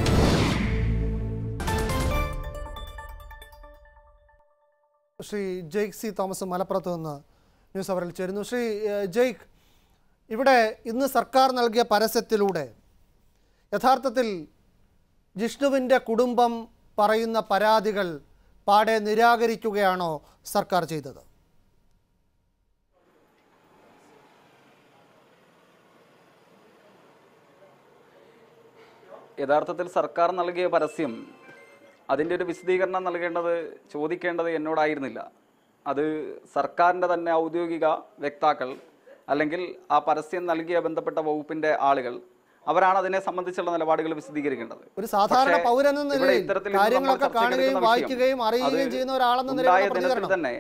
ശ്രീ ജെയ്ക് സി തോമസ് മലപ്പുറത്ത് നിന്ന് ന്യൂസ് അവറിൽ ചേരുന്നു ശ്രീ ഏഹ്, ജെയ്ക് ഇവിടെ ഇന്ന് സർക്കാർ നൽകിയ പരസ്യത്തിലൂടെ യഥാർത്ഥത്തിൽ ജിഷ്ണുവിൻ്റെ കുടുംബം പറയുന്ന പരാതികൾ പാടെ നിരാകരിക്കുകയാണോ സർക്കാർ ചെയ്തത് യഥാർത്ഥത്തിൽ സർക്കാർ നൽകിയ പരസ്യം അതിൻ്റെ ഒരു വിശദീകരണം നൽകേണ്ടത് ചോദിക്കേണ്ടത് എന്നോടായിരുന്നില്ല അത് സർക്കാരിൻ്റെ തന്നെ ഔദ്യോഗിക വക്താക്കൾ അല്ലെങ്കിൽ ആ പരസ്യം നൽകിയ ബന്ധപ്പെട്ട വകുപ്പിൻ്റെ ആളുകൾ അവരാണ് അതിനെ സംബന്ധിച്ചുള്ള നിലപാടുകൾ വിശദീകരിക്കേണ്ടത് ഒരു സാധാരണ പക്ഷേ പൗരൻ എന്ന ഇവിടെ നിലയിൽ ഇത്തരത്തിൽ ഇന്ന് നമ്മൾ കാര്യങ്ങളൊക്കെ ചർച്ചയ്ക്ക് കാണുകയും എടുക്കുന്ന വിഷയം, വായിക്കുകയും അറിയുകയും അത് ചെയ്യുന്ന ഒരാളെന്ന ഉണ്ടായ നിലയിലുള്ള ദിനത്തിൽ പ്രതികരണം തന്നെ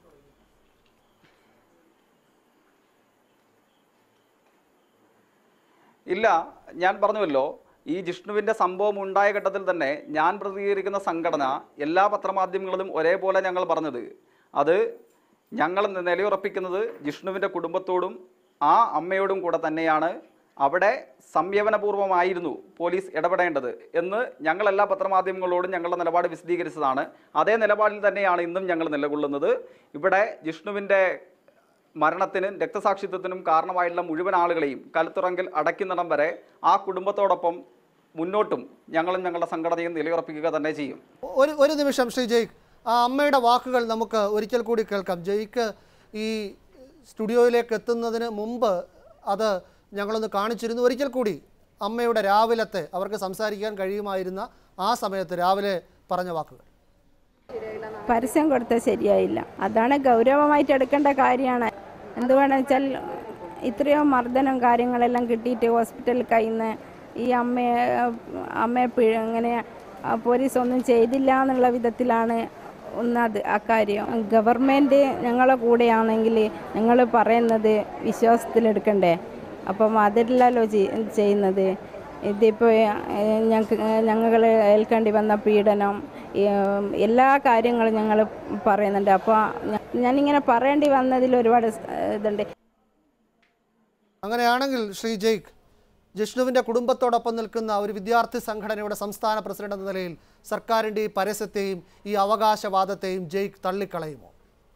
ഇല്ല ഞാൻ പറഞ്ഞുവല്ലോ ഈ ജിഷ്ണുവിന്റെ സംഭവം ഉണ്ടായ ഘട്ടത്തിൽ തന്നെ ഞാൻ പ്രതികരിക്കുന്ന സംഘടന എല്ലാ പത്രമാധ്യമങ്ങളിലും ഒരേപോലെ ഞങ്ങൾ പറഞ്ഞത് അത് ഞങ്ങൾ നിലയുറപ്പിക്കുന്നത് ജിഷ്ണുവിന്റെ കുടുംബത്തോടും ആ അമ്മയോടും കൂടെ തന്നെയാണ് അവിടെ സംയമനപൂർവ്വമായിരുന്നു പോലീസ് ഇടപെടേണ്ടത് എന്ന് ഞങ്ങൾ എല്ലാ പത്രമാധ്യമങ്ങളോടും ഞങ്ങളുടെ നിലപാട് വിശദീകരിച്ചതാണ് അതേ നിലപാടിൽ തന്നെയാണ് ഇന്നും ഞങ്ങൾ നിലകൊള്ളുന്നത് ഇവിടെ ജിഷ്ണുവിൻ്റെ മരണത്തിനും രക്തസാക്ഷിത്വത്തിനും കാരണമായിട്ടുള്ള മുഴുവൻ ആളുകളെയും കലുത്തുറങ്കിൽ അടയ്ക്കുന്നിടം വരെ ആ കുടുംബത്തോടൊപ്പം മുന്നോട്ടും ഞങ്ങളും ഞങ്ങളുടെ സംഘടനയും നിലയുറപ്പിക്കുക തന്നെ ചെയ്യും ഒരു ഒരു നിമിഷം ശ്രീ ജയ്ക്ക് ആ അമ്മയുടെ വാക്കുകൾ നമുക്ക് ഒരിക്കൽ കൂടി കേൾക്കാം ജയ്ക്ക് ഈ സ്റ്റുഡിയോയിലേക്ക് എത്തുന്നതിന് മുമ്പ് അത് ഞങ്ങളൊന്ന് കാണിച്ചിരുന്നു ഒരിക്കൽ കൂടി അമ്മയുടെ രാവിലത്തെ അവർക്ക് സംസാരിക്കാൻ കഴിയുമായിരുന്ന ആ സമയത്ത് രാവിലെ പറഞ്ഞ വാക്കുകൾ പരസ്യം കൊടുത്തത് ശരിയായില്ല അതാണ് ഗൗരവമായിട്ട് എടുക്കേണ്ട കാര്യമാണ് എന്തുവേണമെന്ന് വെച്ചാൽ ഇത്രയോ മർദ്ദനം കാര്യങ്ങളെല്ലാം കിട്ടിയിട്ട് ഹോസ്പിറ്റലിൽ കയ്യിൽ ഈ അമ്മയെ അമ്മയെ പി- ഇങ്ങനെ ആ, പോലീസ് ഒന്നും ചെയ്തില്ല എന്നുള്ള വിധത്തിലാണ് ഒന്നത് അക്കാര്യം ഗവൺമെൻറ് ഞങ്ങളെ കൂടെയാണെങ്കിൽ ഞങ്ങൾ പറയുന്നത് വിശ്വാസത്തിലെടുക്കണ്ടേ അപ്പം അതിലല്ലോ ചെയ്- ചെയ്യുന്നത് ഇതിപ്പോൾ ഞങ്ങൾക്ക് ഞങ്ങൾ ഏൽക്കേണ്ടി വന്ന പീഡനം ഈ, ഉം, എല്ലാ കാര്യങ്ങളും ഞങ്ങൾ പറയുന്നുണ്ട് അപ്പോൾ ഞാനിങ്ങനെ പറയേണ്ടി വന്നതിൽ ഒരുപാട് സ്- ഇതുണ്ട് അങ്ങനെയാണെങ്കിൽ ശ്രീ ജയ്ക്ക് ജിഷ്ണുവിൻ്റെ കുടുംബത്തോടൊപ്പം നിൽക്കുന്ന ഒരു വിദ്യാർത്ഥി സംഘടനയുടെ സംസ്ഥാന പ്രസിഡന്റ് എന്ന നിലയിൽ സർക്കാരിൻ്റെ ഈ പരസ്യത്തെയും ഈ അവകാശവാദത്തെയും ജയ്ക്ക് തള്ളിക്കളയുമോ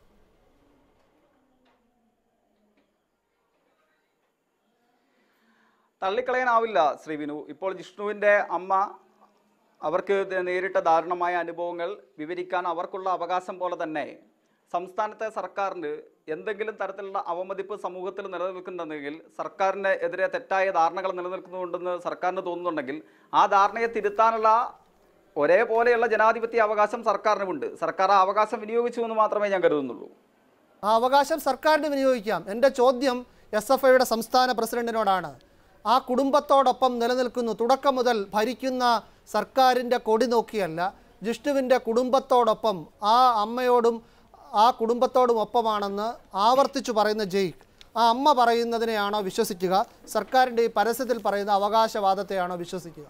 തള്ളിക്കളയാനാവില്ല ശ്രീ വിനു ഇപ്പോൾ ജിഷ്ണുവിൻ്റെ അമ്മ അവർക്ക് ഇത് നേരിട്ട ദാരുണമായ അനുഭവങ്ങൾ വിവരിക്കാൻ അവർക്കുള്ള അവകാശം പോലെ തന്നെ സംസ്ഥാനത്തെ സർക്കാരിന് എന്തെങ്കിലും തരത്തിലുള്ള അവമതിപ്പ് സമൂഹത്തിൽ നിലനിൽക്കുന്നുണ്ടെങ്കിൽ സർക്കാരിന് എതിരെ തെറ്റായ ധാരണകൾ നിലനിൽക്കുന്നുണ്ടെന്ന് സർക്കാരിന് തോന്നുന്നുണ്ടെങ്കിൽ ആ ധാരണയെ തിരുത്താനുള്ള ഒരേപോലെയുള്ള ജനാധിപത്യ അവകാശം സർക്കാരിനുമുണ്ട് സർക്കാർ ആ അവകാശം വിനിയോഗിച്ചു എന്ന് മാത്രമേ ഞാൻ കരുതുന്നുള്ളൂ ആ അവകാശം സർക്കാരിന് വിനിയോഗിക്കാം എൻ്റെ ചോദ്യം എസ് എഫ് ഐയുടെ സംസ്ഥാന പ്രസിഡന്റിനോടാണ് ആ കുടുംബത്തോടൊപ്പം നിലനിൽക്കുന്നു തുടക്കം മുതൽ ഭരിക്കുന്ന സർക്കാരിൻ്റെ കൊടി നോക്കിയല്ല ജിഷ്ണുവിൻ്റെ കുടുംബത്തോടൊപ്പം ആ അമ്മയോടും ആ കുടുംബത്തോടും ഒപ്പമാണെന്ന് ആവർത്തിച്ചു പറയുന്ന ജയ്ക്ക് ആ അമ്മ പറയുന്നതിനെയാണോ വിശ്വസിക്കുക സർക്കാരിൻ്റെ ഈ പരസ്യത്തിൽ പറയുന്ന അവകാശവാദത്തെയാണോ വിശ്വസിക്കുക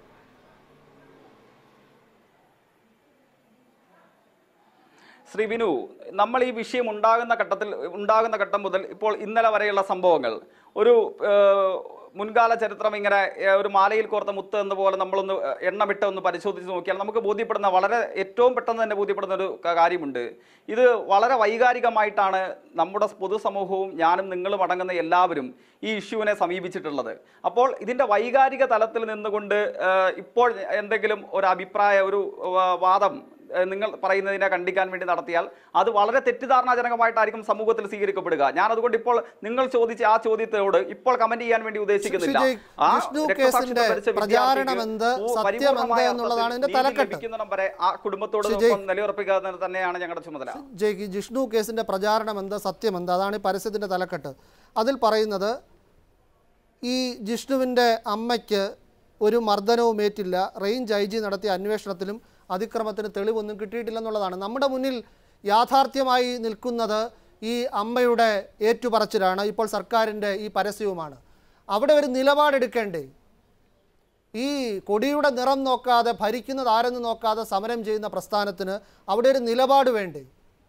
ശ്രീ വിനു നമ്മൾ ഈ വിഷയം ഉണ്ടാകുന്ന ഘട്ടത്തിൽ ഉണ്ടാകുന്ന ഘട്ടം മുതൽ ഇപ്പോൾ ഇന്നലെ വരെയുള്ള സംഭവങ്ങൾ ഒരു ഏഹ്, മുൻകാല ചരിത്രം ഇങ്ങനെ ഏഹ്, ഒരു മാലയിൽ കോർത്ത മുത്ത് എന്ന പോലെ നമ്മളൊന്ന് ഏഹ്, എണ്ണമിട്ട് ഒന്ന് പരിശോധിച്ച് നോക്കിയാൽ നമുക്ക് ബോധ്യപ്പെടുന്ന വളരെ ഏറ്റവും പെട്ടെന്ന് തന്നെ ബോധ്യപ്പെടുന്ന ഒരു ക- കാര്യമുണ്ട് ഇത് വളരെ വൈകാരികമായിട്ടാണ് നമ്മുടെ പൊതുസമൂഹവും ഞാനും നിങ്ങളും അടങ്ങുന്ന എല്ലാവരും ഈ ഇഷ്യൂവിനെ സമീപിച്ചിട്ടുള്ളത് അപ്പോൾ ഇതിൻ്റെ വൈകാരിക തലത്തിൽ നിന്നുകൊണ്ട് ഏഹ്, ഇപ്പോൾ എന്തെങ്കിലും ഒരു അഭിപ്രായ ഒരു വാ- വാദം ഏഹ് നിങ്ങൾ പറയുന്നതിനെ കണ്ടിക്കാൻ വേണ്ടി നടത്തിയാൽ അത് വളരെ തെറ്റിദ്ധാരണാജനകമായിട്ടായിരിക്കും സമൂഹത്തിൽ സ്വീകരിക്കപ്പെടുക ഞാൻ അതുകൊണ്ട് ഇപ്പോൾ നിങ്ങൾ ചോദിച്ച ആ ചോദ്യത്തോട് ഇപ്പോൾ കമന്റ് ചെയ്യാൻ വേണ്ടി ഉദ്ദേശിക്കുന്നില്ല ശ്രീ ജയ്, ആ വിഷ്ണു രക്തസാക്ഷിത്വം കേസിന്റെ വരിച്ച പ്രചാരണം വിദ്യാർത്ഥിക്ക് എന്ത്, പൂ- സത്യം പരിപൂർണ്ണമായ എന്ത് എന്നുള്ളതാണ് അർത്ഥത്തിൽ ഇതിന്റെ നീതി തലക്കെട്ട്. ലഭിക്കുന്നിടം വരെ ആ കുടുംബത്തോട് ശ്രീ ജയ്. ഒപ്പം നിലയുറപ്പിക്കുക എന്നത് തന്നെയാണ് ഞങ്ങളുടെ ചുമതല ജയ്ക്ക് ജിഷ്ണു കേസിൻ്റെ പ്രചാരണം എന്ത് സത്യം എന്ത് അതാണ് ഈ പരസ്യത്തിൻ്റെ തലക്കെട്ട് അതിൽ പറയുന്നത് ഈ ജിഷ്ണുവിൻ്റെ അമ്മയ്ക്ക് ഒരു മർദ്ദനവും ഏറ്റില്ല റേഞ്ച് ഐ ജി നടത്തിയ അന്വേഷണത്തിലും അതിക്രമത്തിന് തെളിവൊന്നും കിട്ടിയിട്ടില്ലെന്നുള്ളതാണ് നമ്മുടെ മുന്നിൽ യാഥാർത്ഥ്യമായി നിൽക്കുന്നത് ഈ അമ്മയുടെ ഏറ്റുപറച്ചിലാണ് ഇപ്പോൾ സർക്കാരിൻ്റെ ഈ പരസ്യവുമാണ് അവിടെ ഒരു നിലപാടെടുക്കേണ്ടേ ഈ കൊടിയുടെ നിറം നോക്കാതെ ഭരിക്കുന്നത് ആരെന്ന് നോക്കാതെ സമരം ചെയ്യുന്ന പ്രസ്ഥാനത്തിന് അവിടെ ഒരു നിലപാട് വേണ്ടേ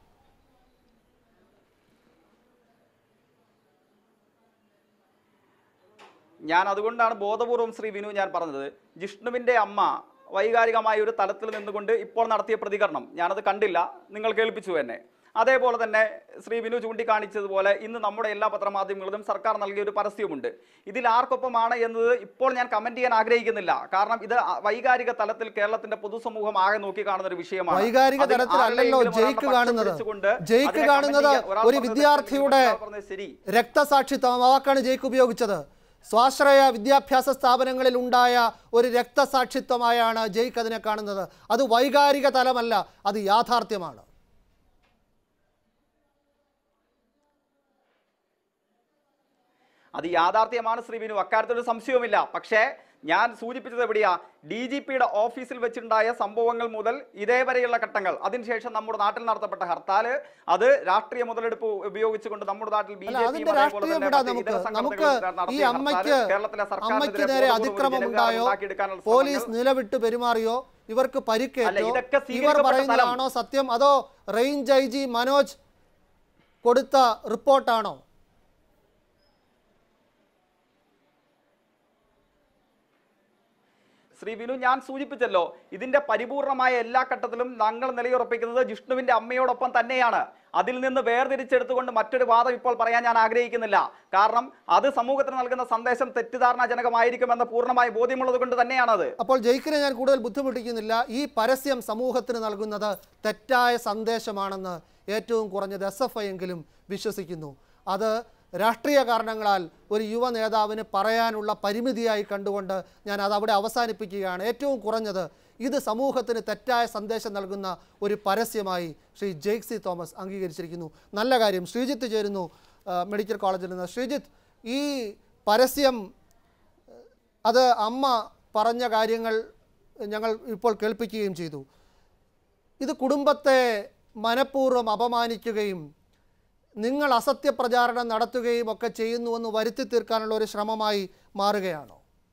ഞാൻ അതുകൊണ്ടാണ് ബോധപൂർവം ശ്രീ വിനു ഞാൻ പറഞ്ഞത് ജിഷ്ണുവിന്റെ അമ്മ വൈകാരികമായ ഒരു തലത്തിൽ നിന്നുകൊണ്ട് ഇപ്പോൾ നടത്തിയ പ്രതികരണം ഞാനത് കണ്ടില്ല നിങ്ങൾ കേൾപ്പിച്ചു എന്നെ അതേപോലെ തന്നെ ശ്രീ വിനു ചൂണ്ടിക്കാണിച്ചതുപോലെ ഇന്ന് നമ്മുടെ എല്ലാ പത്രമാധ്യമങ്ങളിലും സർക്കാർ നൽകിയ ഒരു പരസ്യമുണ്ട് ഇതിൽ ആർക്കൊപ്പമാണ് എന്നത് ഇപ്പോൾ ഞാൻ കമന്റ് ചെയ്യാൻ ആഗ്രഹിക്കുന്നില്ല കാരണം ഇത് വൈകാരിക തലത്തിൽ കേരളത്തിന്റെ പൊതുസമൂഹം ആകെ നോക്കി കാണുന്ന ഒരു വിഷയമാണ് വൈകാരിക അതിൽ തലത്തിലല്ലല്ലോ ആരുടെയെങ്കിലും ഒരാളുടെ ജയിക്ക് പക്ഷം കാണുന്നത് പിടിച്ചുകൊണ്ട് ജയിക്ക് അതിനെ കാണുന്നത് comment ചെയ്യാൻ ഒരാൾ ഒരു പറഞ്ഞത് വിദ്യാർത്ഥിയുടെ ഒരാൾ പറഞ്ഞത് ശരി രക്തസാക്ഷിത്വം ആ വാക്കാണ് ജയിക്ക് ഉപയോഗിച്ചത് സ്വാശ്രയ വിദ്യാഭ്യാസ സ്ഥാപനങ്ങളിൽ ഉണ്ടായ ഒരു രക്തസാക്ഷിത്വമായാണ് ജയിക്ക് അതിനെ കാണുന്നത് അത് വൈകാരിക തലമല്ല അത് യാഥാർത്ഥ്യമാണ് അത് യാഥാർത്ഥ്യമാണ് ശ്രീ വിനു അക്കാര്യത്തിൽ ഒരു സംശയവുമില്ല പക്ഷേ ഞാൻ സൂചിപ്പിച്ചത് എവിടെയാ ഡി ജി പിയുടെ ഓഫീസിൽ വെച്ചുണ്ടായ സംഭവങ്ങൾ മുതൽ ഇതേവരെയുള്ള ഘട്ടങ്ങൾ അതിനുശേഷം നമ്മുടെ നാട്ടിൽ നടത്തപ്പെട്ട ഹർത്താല് അത് രാഷ്ട്രീയ മുതലെടുപ്പ് ഉപയോഗിച്ചുകൊണ്ട് നമ്മുടെ നാട്ടിൽ ബി അല്ല അതിന്റെ രാഷ്ട്രീയം വിടാം നമുക്ക് നമുക്ക് ഈ അമ്മയ്ക്ക് അമ്മയ്ക്ക് നേരെ അതിക്രമം ഉണ്ടായോ പോലീസ് നിലവിട്ട് പെരുമാറിയോ ഇവർക്ക് അല്ല, പരിക്കേറ്റോ ഇതൊക്കെ ഇവർ സ്വീകരിക്കപ്പെട്ട പറയുന്നതാണോ സത്യം അതോ റേഞ്ച് ഐ ജി മനോജ് കൊടുത്ത റിപ്പോർട്ടാണോ ശ്രീ വിനു ഞാൻ സൂചിപ്പിച്ചല്ലോ ഇതിന്റെ പരിപൂർണമായ എല്ലാ ഘട്ടത്തിലും ഞങ്ങൾ നിലയുറപ്പിക്കുന്നത് ജിഷ്ണുവിന്റെ അമ്മയോടൊപ്പം തന്നെയാണ് അതിൽ നിന്ന് വേർതിരിച്ചെടുത്തുകൊണ്ട് മറ്റൊരു വാദം ഇപ്പോൾ പറയാൻ ഞാൻ ആഗ്രഹിക്കുന്നില്ല കാരണം അത് സമൂഹത്തിന് നൽകുന്ന സന്ദേശം തെറ്റിദ്ധാരണാജനകമായിരിക്കുമെന്ന പൂർണ്ണമായ ബോധ്യമുള്ളത് കൊണ്ട് തന്നെയാണത് അപ്പോൾ ജയിക്കിനെ ഞാൻ കൂടുതൽ ബുദ്ധിമുട്ടിക്കുന്നില്ല ഈ പരസ്യം സമൂഹത്തിന് നൽകുന്നത് തെറ്റായ സന്ദേശമാണെന്ന് ഏറ്റവും കുറഞ്ഞത് എസ് എഫ് ഐ എങ്കിലും വിശ്വസിക്കുന്നു അത് രാഷ്ട്രീയ കാരണങ്ങളാൽ ഒരു യുവ നേതാവിന് പറയാനുള്ള പരിമിതിയായി കണ്ടുകൊണ്ട് ഞാൻ അത് അവിടെ അവസാനിപ്പിക്കുകയാണ് ഏറ്റവും കുറഞ്ഞത് ഇത് സമൂഹത്തിന് തെറ്റായ സന്ദേശം നൽകുന്ന ഒരു പരസ്യമായി ശ്രീ ജെയ്ക്സി തോമസ് അംഗീകരിച്ചിരിക്കുന്നു നല്ല കാര്യം ശ്രീജിത്ത് ചേരുന്നു ആ, മെഡിക്കൽ കോളേജിൽ നിന്ന് ശ്രീജിത്ത് ഈ പരസ്യം അത് അമ്മ പറഞ്ഞ കാര്യങ്ങൾ ഞങ്ങൾ ഇപ്പോൾ കേൾപ്പിക്കുകയും ചെയ്തു ഇത് കുടുംബത്തെ മനഃപൂർവ്വം അപമാനിക്കുകയും നിങ്ങൾ അസത്യപ്രചാരണം നടത്തുകയും ഒക്കെ ചെയ്യുന്നുവെന്ന് വരുത്തി തീർക്കാനുള്ള ഒരു ശ്രമമായി മാറുകയാണോ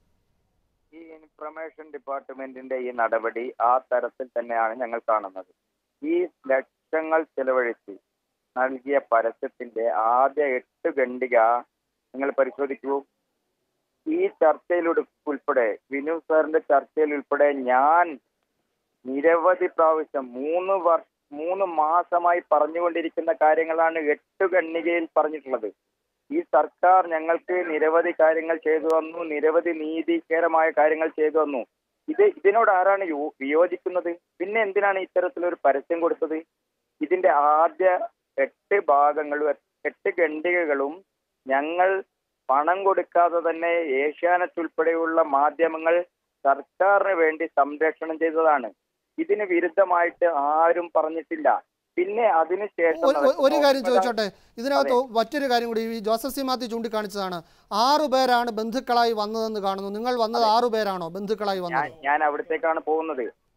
ഈ ഇൻഫർമേഷൻ ഡിപ്പാർട്ട്മെന്റിന്റെ ഈ നടപടി ആ തരത്തിൽ തന്നെയാണ് ഞങ്ങൾ കാണുന്നത് ഈ ലക്ഷങ്ങൾ ചെലവഴിച്ച് നൽകിയ പരസ്യത്തിന്റെ ആദ്യ എട്ട് ഖണ്ഡിക നിങ്ങൾ പരിശോധിക്കൂ ഈ ചർച്ചയിൽ ഉൾപ്പെടെ വിനു സാറിന്റെ ചർച്ചയിൽ ഉൾപ്പെടെ ഞാൻ നിരവധി പ്രാവശ്യം മൂന്ന് വർഷ മൂന്ന് മാസമായി പറഞ്ഞുകൊണ്ടിരിക്കുന്ന കാര്യങ്ങളാണ് എട്ട് ഖണ്ഡികയിൽ പറഞ്ഞിട്ടുള്ളത് ഈ സർക്കാർ ഞങ്ങൾക്ക് നിരവധി കാര്യങ്ങൾ ചെയ്തു തന്നു നിരവധി നീതികരമായ കാര്യങ്ങൾ ചെയ്തു തന്നു ഇത് ഇതിനോട് ആരാണ് യോ- വിയോജിക്കുന്നത് പിന്നെ എന്തിനാണ് ഇത്തരത്തിലൊരു പരസ്യം കൊടുത്തത് ഇതിന്റെ ആദ്യ എട്ട് ഭാഗങ്ങളും എട്ട് ഖണ്ഡികകളും ഞങ്ങൾ പണം കൊടുക്കാതെ തന്നെ ഏഷ്യാനെറ്റ് ഉൾപ്പെടെയുള്ള മാധ്യമങ്ങൾ സർക്കാരിന് വേണ്ടി സംരക്ഷണം ചെയ്തതാണ് ഇതിന് വിരുദ്ധമായിട്ട് ആരും പറഞ്ഞിട്ടില്ല പിന്നെ അതിനുശേഷം ഒരു- ഒരു- ഒരു കാര്യം നടക്കുന്ന ചോദിച്ചോട്ടെ ഇതിനകത്ത് മറ്റൊരു കാര്യം കൂടി ഈ ജോസഫ് സി മാത്യു ചൂണ്ടിക്കാണിച്ചതാണ് ആറു പേരാണ് ബന്ധുക്കളായി വന്നതെന്ന് കാണുന്നു നിങ്ങൾ വന്നത് ആറു പേരാണോ ബന്ധുക്കളായി ഞാൻ വന്നത് ഞാൻ അവിടത്തേക്കാണ് പോകുന്നത്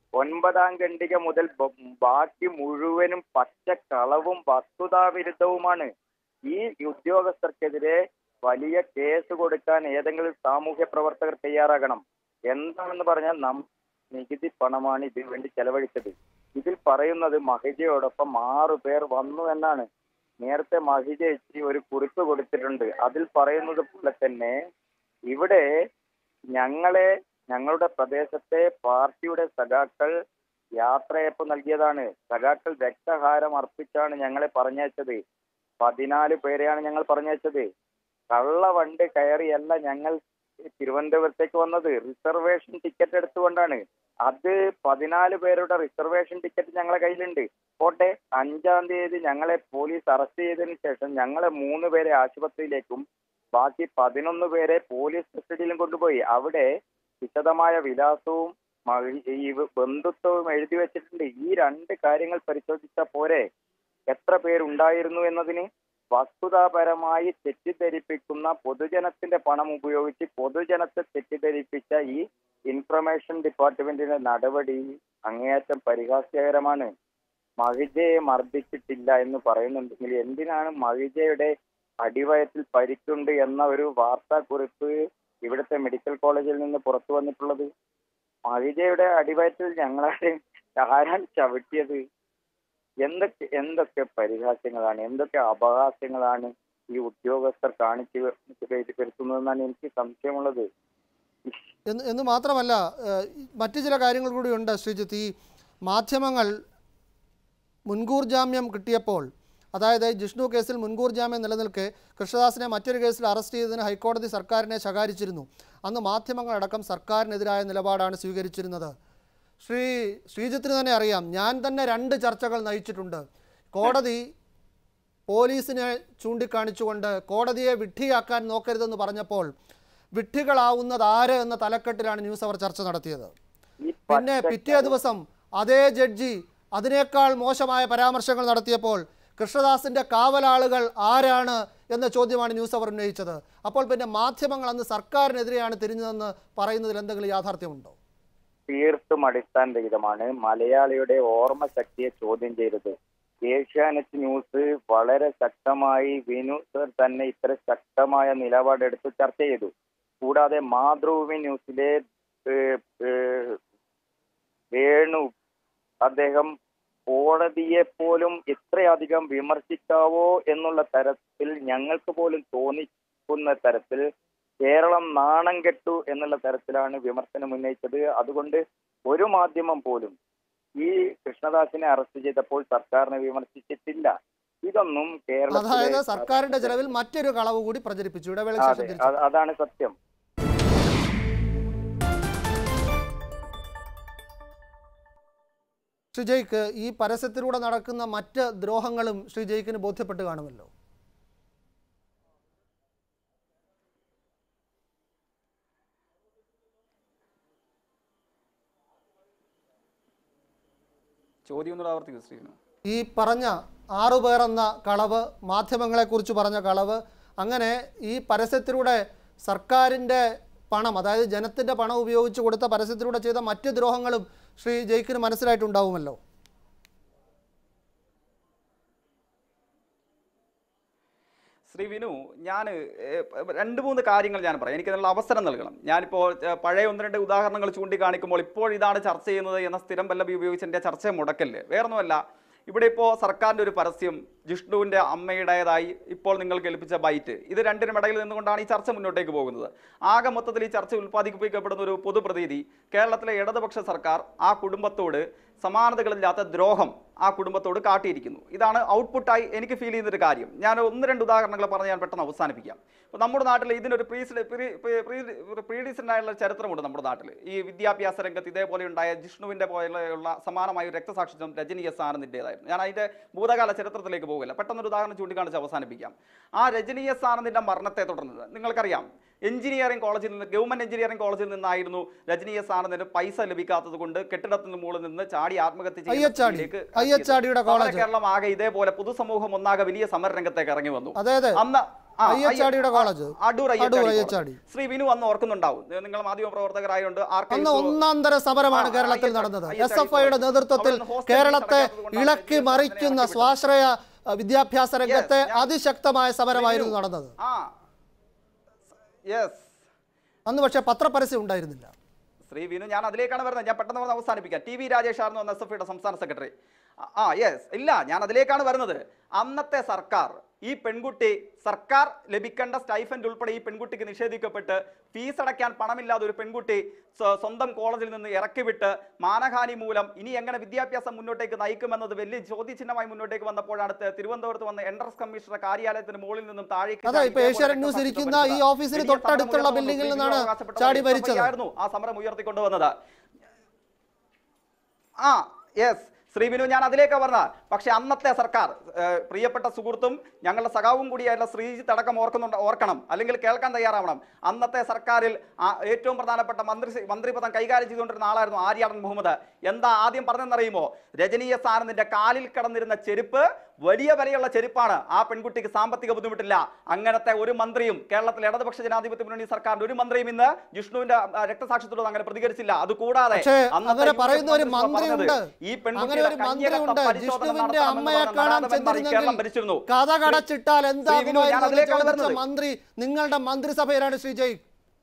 ഒൻപതാം ഖണ്ഡിക മുതൽ ബ- ബാക്കി മുഴുവനും പച്ചക്കളവും വസ്തുതാവിരുദ്ധവുമാണ് ഈ ഉദ്യോഗസ്ഥർക്കെതിരെ വലിയ കേസ് കൊടുക്കാൻ ഏതെങ്കിലും സാമൂഹ്യ പ്രവർത്തകർ തയ്യാറാകണം എന്താണെന്ന് പറഞ്ഞാൽ നം നികുതി പണമാണ് ഇതിനു വേണ്ടി ചെലവഴിച്ചത് ഇതിൽ പറയുന്നത് മഹിജയോടൊപ്പം ആറു പേർ വന്നു എന്നാണ് നേരത്തെ മഹിജ ചേച്ചി ഒരു കുറിപ്പ് കൊടുത്തിട്ടുണ്ട് അതിൽ പറയുന്നത് പോലെ തന്നെ ഇവിടെ ഞങ്ങളെ ഞങ്ങളുടെ പ്രദേശത്തെ പാർട്ടിയുടെ സഖാക്കൾ യാത്രയപ്പ് നൽകിയതാണ് സഖാക്കൾ രക്തഹാരം അർപ്പിച്ചാണ് ഞങ്ങളെ പറഞ്ഞയച്ചത് പതിനാല് പേരെയാണ് ഞങ്ങൾ പറഞ്ഞയച്ചത് കള്ളവണ്ടി കയറിയല്ല ഞങ്ങൾ തിരുവനന്തപുരത്തേക്ക് വന്നത് റിസർവേഷൻ ടിക്കറ്റ് എടുത്തുകൊണ്ടാണ് അത് പതിനാല് പേരുടെ റിസർവേഷൻ ടിക്കറ്റ് ഞങ്ങളെ കയ്യിലുണ്ട് പോട്ടെ അഞ്ചാം തീയതി ഞങ്ങളെ പോലീസ് അറസ്റ്റ് ചെയ്തതിനു ശേഷം ഞങ്ങളെ മൂന്ന് പേരെ ആശുപത്രിയിലേക്കും ബാക്കി പതിനൊന്ന് പേരെ പോലീസ് കസ്റ്റഡിയിലും കൊണ്ടുപോയി അവിടെ വിശദമായ വിലാസവും മഴ- ഈ ബന്ധുത്വവും എഴുതി വെച്ചിട്ടുണ്ട് ഈ രണ്ട് കാര്യങ്ങൾ പരിശോധിച്ച പോരെ എത്ര പേരുണ്ടായിരുന്നു എന്നതിന് വസ്തുതാപരമായി തെറ്റിദ്ധരിപ്പിക്കുന്ന പൊതുജനത്തിന്റെ പണം ഉപയോഗിച്ച് പൊതുജനത്തെ തെറ്റിദ്ധരിപ്പിച്ച ഈ ഇൻഫർമേഷൻ ഡിപ്പാർട്ട്മെന്റിന്റെ നടപടി അങ്ങേയറ്റം പരിഹാസ്യകരമാണ് മഹിജയെ മർദ്ദിച്ചിട്ടില്ല എന്ന് പറയുന്നുണ്ടെങ്കിൽ എന്തിനാണ് മഹിജയുടെ അടിവയറ്റിൽ പരിക്കുണ്ട് എന്ന ഒരു വാർത്താക്കുറിപ്പ് ഇവിടുത്തെ മെഡിക്കൽ കോളേജിൽ നിന്ന് പുറത്തു വന്നിട്ടുള്ളത് മഹിജയുടെ അടിവയറ്റിൽ ഞങ്ങളെ ആരാണ് ചവിട്ടിയത് എന്തൊക്കെ എന്തൊക്കെ പരിഹാസ്യങ്ങളാണ് എന്തൊക്കെ അപഹാസ്യങ്ങളാണ് ഈ ഉദ്യോഗസ്ഥർ കാണിച്ചു വരുത്തുന്നതെന്നാണ് എനിക്ക് സംശയമുള്ളത് എന്ന് എന്ന് മാത്രമല്ല ഏഹ്, മറ്റു ചില കാര്യങ്ങൾ കൂടിയുണ്ട് ശ്രീജിത്ത് ഈ മാധ്യമങ്ങൾ മുൻകൂർ ജാമ്യം കിട്ടിയപ്പോൾ അതായത് ജിഷ്ണു കേസിൽ മുൻകൂർ ജാമ്യം നിലനിൽക്കെ കൃഷ്ണദാസിനെ മറ്റൊരു കേസിൽ അറസ്റ്റ് ചെയ്തതിന് ഹൈക്കോടതി സർക്കാരിനെ ശകാരിച്ചിരുന്നു അന്ന് മാധ്യമങ്ങളടക്കം സർക്കാരിനെതിരായ നിലപാടാണ് സ്വീകരിച്ചിരുന്നത് ശ്രീ ശ്രീജിത്തിന് തന്നെ അറിയാം ഞാൻ തന്നെ രണ്ട് ചർച്ചകൾ നയിച്ചിട്ടുണ്ട് കോടതി പോലീസിനെ ചൂണ്ടിക്കാണിച്ചുകൊണ്ട് കോടതിയെ വിഡ്ഢിയാക്കാൻ നോക്കരുതെന്ന് പറഞ്ഞപ്പോൾ വിഡ്ഢികളാവുന്നത് ആര് എന്ന തലക്കെട്ടിലാണ് ന്യൂസ് അവർ ചർച്ച നടത്തിയത് ഈ പിന്നെ പിറ്റേ ദിവസം അതേ ജഡ്ജി അതിനേക്കാൾ മോശമായ പരാമർശങ്ങൾ നടത്തിയപ്പോൾ കൃഷ്ണദാസിന്റെ കാവലാളുകൾ ആരാണ് എന്ന ചോദ്യമാണ് ന്യൂസ് അവർ ഉന്നയിച്ചത് അപ്പോൾ പിന്നെ മാധ്യമങ്ങൾ അന്ന് സർക്കാരിനെതിരെയാണ് തിരിഞ്ഞതെന്ന് പറയുന്നതിൽ എന്തെങ്കിലും യാഥാർത്ഥ്യമുണ്ടോ തീർത്തും അടിസ്ഥാനരഹിതമാണ് മലയാളിയുടെ ഓർമ്മശക്തിയെ ചോദ്യം ചെയ്തത് ഏഷ്യാനെറ്റ് ന്യൂസ് വളരെ ശക്തമായി വിനു സർ തന്നെ ഇത്ര ശക്തമായ നിലപാടെടുത്ത് ചർച്ച ചെയ്തു കൂടാതെ മാതൃഭൂമി ന്യൂസിലെ ഏഹ്, ഏഹ്, വേണു അദ്ദേഹം കോടതിയെ പോലും ഇത്രയധികം വിമർശിക്കാവോ എന്നുള്ള തരത്തിൽ ഞങ്ങൾക്ക് പോലും തോന്നിക്കുന്ന തരത്തിൽ കേരളം നാണം കെട്ടു എന്നുള്ള തരത്തിലാണ് വിമർശനം ഉന്നയിച്ചത് അതുകൊണ്ട് ഒരു മാധ്യമം പോലും ഈ കൃഷ്ണദാസിനെ അറസ്റ്റ് ചെയ്തപ്പോൾ സർക്കാരിനെ വിമർശിച്ചിട്ടില്ല ഇതൊന്നും അതായത് കേരളത്തിലെ സർക്കാരിന്റെ ചെലവിൽ മറ്റൊരു കളവ് കൂടി പ്രചരിപ്പിച്ചു ഇടവേളയ്ക്ക് ശേഷം അതെ തിരിച്ചു അത് അതാണ് സത്യം ശ്രീജയ്ക്ക് ഈ പരസ്യത്തിലൂടെ നടക്കുന്ന മറ്റ് ദ്രോഹങ്ങളും ശ്രീജയ്ക്കിന് ബോധ്യപ്പെട്ട് കാണുമല്ലോ ചോദ്യം ഒന്നുകൂടെ ആവർത്തിക്കും ശ്രീനു ഈ പറഞ്ഞ ആറുപേർ എന്ന കളവ് മാധ്യമങ്ങളെക്കുറിച്ച് പറഞ്ഞ കളവ് അങ്ങനെ ഈ പരസ്യത്തിലൂടെ സർക്കാരിൻ്റെ പണം അതായത് ജനത്തിൻ്റെ പണം ഉപയോഗിച്ച് കൊടുത്ത പരസ്യത്തിലൂടെ ചെയ്ത മറ്റ് ദ്രോഹങ്ങളും ശ്രീ ജയ്ക്കിന് മനസ്സിലായിട്ടുണ്ടാവുമല്ലോ ശ്രീ വിനു ഞാൻ രണ്ട് മൂന്ന് കാര്യങ്ങൾ ഞാൻ പറയാം എനിക്ക് അതിനുള്ള അവസരം നൽകണം ഞാനിപ്പോൾ ഏ, പഴയ ഒന്ന് രണ്ട് ഉദാഹരണങ്ങൾ ചൂണ്ടിക്കാണിക്കുമ്പോൾ ഇപ്പോൾ ഇതാണ് ചർച്ച ചെയ്യുന്നത് എന്ന സ്ഥിരം പല്ലവി ഉപയോഗിച്ച് എൻ്റെ ചർച്ച മുടക്കല്ലേ വേറൊന്നുമല്ല ഇവിടെ ഇപ്പോൾ സർക്കാരിൻ്റെ ഒരു പരസ്യം ജിഷ്ണുവിൻ്റെ അമ്മയുടേതായി ഇപ്പോൾ നിങ്ങൾ കേൾപ്പിച്ച ബൈറ്റ് ഇത് രണ്ടിനും ഇടയിൽ നിന്നുകൊണ്ടാണ് ഈ ചർച്ച മുന്നോട്ടേക്ക് പോകുന്നത് ആകെ മൊത്തത്തിൽ ഈ ചർച്ച ഉൽപ്പാദിപ്പിക്കപ്പെടുന്ന ഒരു പൊതുപ്രതീതി കേരളത്തിലെ ഇടതുപക്ഷ സർക്കാർ ആ കുടുംബത്തോട് സമാനതകളില്ലാത്ത ദ്രോഹം ആ കുടുംബത്തോട് കാട്ടിയിരിക്കുന്നു ഇതാണ് ഔട്ട്പുട്ടായി എനിക്ക് ഫീൽ ചെയ്യുന്ന ഒരു കാര്യം ഞാൻ ഒന്ന് രണ്ട് ഉദാഹരണങ്ങൾ പറഞ്ഞ് ഞാൻ പെട്ടെന്ന് അവസാനിപ്പിക്കാം ഇപ്പോൾ നമ്മുടെ നാട്ടിൽ ഇതിനൊരു പ്രീസ് പ്രീഡിസൻ്റ് ആയുള്ള ചരിത്രമുണ്ട് നമ്മുടെ നാട്ടിൽ ഈ വിദ്യാഭ്യാസ രംഗത്ത് ഇതേപോലെ ഉണ്ടായ ജിഷ്ണുവിൻ്റെ പോലെയുള്ള സമാനമായ ഒരു രക്തസാക്ഷിത്വം രജനി എസ് ആനന്ദിൻ്റെതായിരുന്നു ഞാൻ അതിൻ്റെ ഭൂതകാല ചരിത്രത്തിലേക്ക് പോകില്ല പെട്ടെന്നൊരു ഉദാഹരണം ചൂണ്ടിക്കാണിച്ച് അവസാനിപ്പിക്കാം ആ രജനി എസ് ആനന്ദിൻ്റെ മരണത്തെ തുടർന്ന് നിങ്ങൾക്കറിയാം എഞ്ചിനീയറിംഗ് കോളേജിൽ നിന്ന് ഗവൺമെന്റ് എഞ്ചിനീയറിംഗ് കോളേജിൽ നിന്നായിരുന്നു രജനി എസ് ആനന്ദിന് പൈസ ലഭിക്കാത്തത് കൊണ്ട് കെട്ടിടത്തിന് മുകളിൽ നിന്ന് ചാടി ആത്മഹത്യ ചെയ്യുന്ന അയ്യച്ചാടി. സ്ഥിതിയിലേക്ക് അയ്യച്ചാടിയുടെ സമര കോളേജ്. കേരളം ആകെ ഇതേപോലെ പൊതുസമൂഹം ഒന്നാകെ വലിയ സമരരംഗത്തേക്ക് ഇറങ്ങി വന്നു അതെ അതെ അന്ന് ആ, അയ്യച്ചാടിയുടെ അയ്യ- കോളേജ് അടൂർ അടൂർ അയ്യച്ചാടി അയ്യച്ചാടി കോളേജ്. ശ്രീ വിനു അന്ന് ഓർക്കുന്നുണ്ടാവും നിങ്ങൾ മാധ്യമ പ്രവർത്തകരായതുകൊണ്ട് അന്ന് ഒന്നാം തര സമരമാണ് ആ, കേരളത്തിൽ അയ്യച്ചാടി- നടന്നത് എസ് അയ്യച്ചാടി എഫ് ഐയുടെ കോളേജ്. നേതൃത്വത്തിൽ അവിടുന്ന് ഹോസ്റ്റൽ കേരളത്തെ ഫീസ് അടയ്ക്കാത്തത് കൊണ്ടാണ് ഇളക്കി വിദ്യാഭ്യാസ മറിക്കുന്ന മേഖലയെ സ്വാശ്രയ അഹ്, വിദ്യാഭ്യാസ രംഗത്തെ ഞാൻ- അതിശക്തമായ സമരമായിരുന്നു നടന്നത് ആ യെസ് അന്ന് പക്ഷേ പത്രപരസ്യം ഉണ്ടായിരുന്നില്ല ശ്രീ വിനു ഞാൻ അതിലേക്കാണ് വരുന്നത് ഞാൻ പെട്ടെന്ന് പറഞ്ഞ് അവസാനിപ്പിക്കാം ടി വി രാജേഷ് ആയിരുന്നു എസ് എഫ് ഐയുടെ സംസ്ഥാന സെക്രട്ടറി ആ യെസ് ഇല്ല ഞാൻ അതിലേക്കാണ് വരുന്നത് അന്നത്തെ സർക്കാർ ഈ പെൺകുട്ടി സർക്കാർ ലഭിക്കേണ്ട സ്റ്റൈഫൻഡ് ഉൾപ്പെടെ ഈ പെൺകുട്ടിക്ക് നിഷേധിക്കപ്പെട്ട് ഫീസ് അടയ്ക്കാൻ പണമില്ലാതെ ഒരു പെൺകുട്ടി സ്വ- സ്വന്തം കോളേജിൽ നിന്ന് ഇറക്കിവിട്ട് മാനഹാനി മൂലം ഇനി എങ്ങനെ വിദ്യാഭ്യാസം മുന്നോട്ടേക്ക് നയിക്കുമെന്നത് വലിയ ചോദ്യചിഹ്നമായി മുന്നോട്ടേക്ക് വന്നപ്പോഴാണ് തെ- തിരുവനന്തപുരത്ത് വന്ന എൻട്രൻസ് കമ്മീഷണർ കാര്യാലയത്തിന് മുകളിൽ നിന്നും താഴേക്ക് അതെ, ഇപ്പൊ ചാടി ഏഷ്യാനെറ്റ് ന്യൂസ് ഇതേപോലെ ഇരിക്കുന്ന ഈ രക്തസാക്ഷിത്വം ഓഫീസിന് വലിയ സമരം തൊട്ടടുത്തുള്ള ഉയർന്നു ബിൽഡിങ്ങിൽ വന്നു. നിന്നാണ് അവകാശപ്പെട്ടത് ചാടി SFI മരിച്ചത്. ആയിരുന്നു ആ സമരം ഉയർത്തിക്കൊണ്ടുവന്നത് ആ യെസ് ശ്രീ വിനു ഞാൻ അതിലേക്കാണ് പറഞ്ഞത് പക്ഷെ അന്നത്തെ സർക്കാർ ഏഹ്, പ്രിയപ്പെട്ട സുഹൃത്തും ഞങ്ങളുടെ സഖാവും കൂടിയായിട്ടുള്ള ശ്രീജിത്ത് അടക്കം ഓർക്കുന്നുണ്ട് ഓർക്കണം അല്ലെങ്കിൽ കേൾക്കാൻ തയ്യാറാവണം അന്നത്തെ സർക്കാരിൽ ആ ഏറ്റവും പ്രധാനപ്പെട്ട മന്ത്രി മന്ത്രിപദം കൈകാര്യം ചെയ്തുകൊണ്ടിരുന്ന ആളായിരുന്നു ആര്യാടൻ മുഹമ്മദ് എന്താ ആദ്യം പറഞ്ഞെന്നറിയുമോ രജനീയ സാനന്ദിന്റെ കാലിൽ കിടന്നിരുന്ന ചെരുപ്പ് വലിയ വിലയുള്ള ചെരുപ്പാണ് ആ പെൺകുട്ടിക്ക് സാമ്പത്തിക ബുദ്ധിമുട്ടില്ല അങ്ങനത്തെ ഒരു മന്ത്രിയും കേരളത്തിലെ ഇടതുപക്ഷ ജനാധിപത്യ മുന്നണി സർക്കാരിന്റെ ഒരു മന്ത്രിയും ഇന്ന് ജിഷ്ണുവിന്റെ ആ, രക്തസാക്ഷിത്വത്തോട് അങ്ങനെ പ്രതികരിച്ചില്ല അത് കൂടാതെ പക്ഷേ അന്നത്തെ അങ്ങനെ യു.ഡി.എഫ് പറയുന്ന ഒരു മന്ത്രിസഭ മന്ത്രിയുണ്ട് പറഞ്ഞത് ഈ അങ്ങനെ പെൺകുട്ടിയുടെ ഒരു കന്യകത്വ മന്ത്രിയുണ്ട് പരിശോധന ജിഷ്ണുവിന്റെ നടത്തണമെന്ന് അമ്മയെ പറഞ്ഞ കാണാൻ നരാധമന്മാർ ഈ കേരളം ഭരിച്ചിരുന്നു. ചെന്നിരുന്നെങ്കിൽ കഥ കടച്ചിട്ടാൽ ശ്രീ വിനു, ഞാൻ എന്താകുമായിരുന്നു എന്ന് അതിലേക്കാണ് ചോദിച്ച വരുന്നത്. മന്ത്രി നിങ്ങളുടെ മന്ത്രിസഭയിലാണ് ശ്രീ ജയ്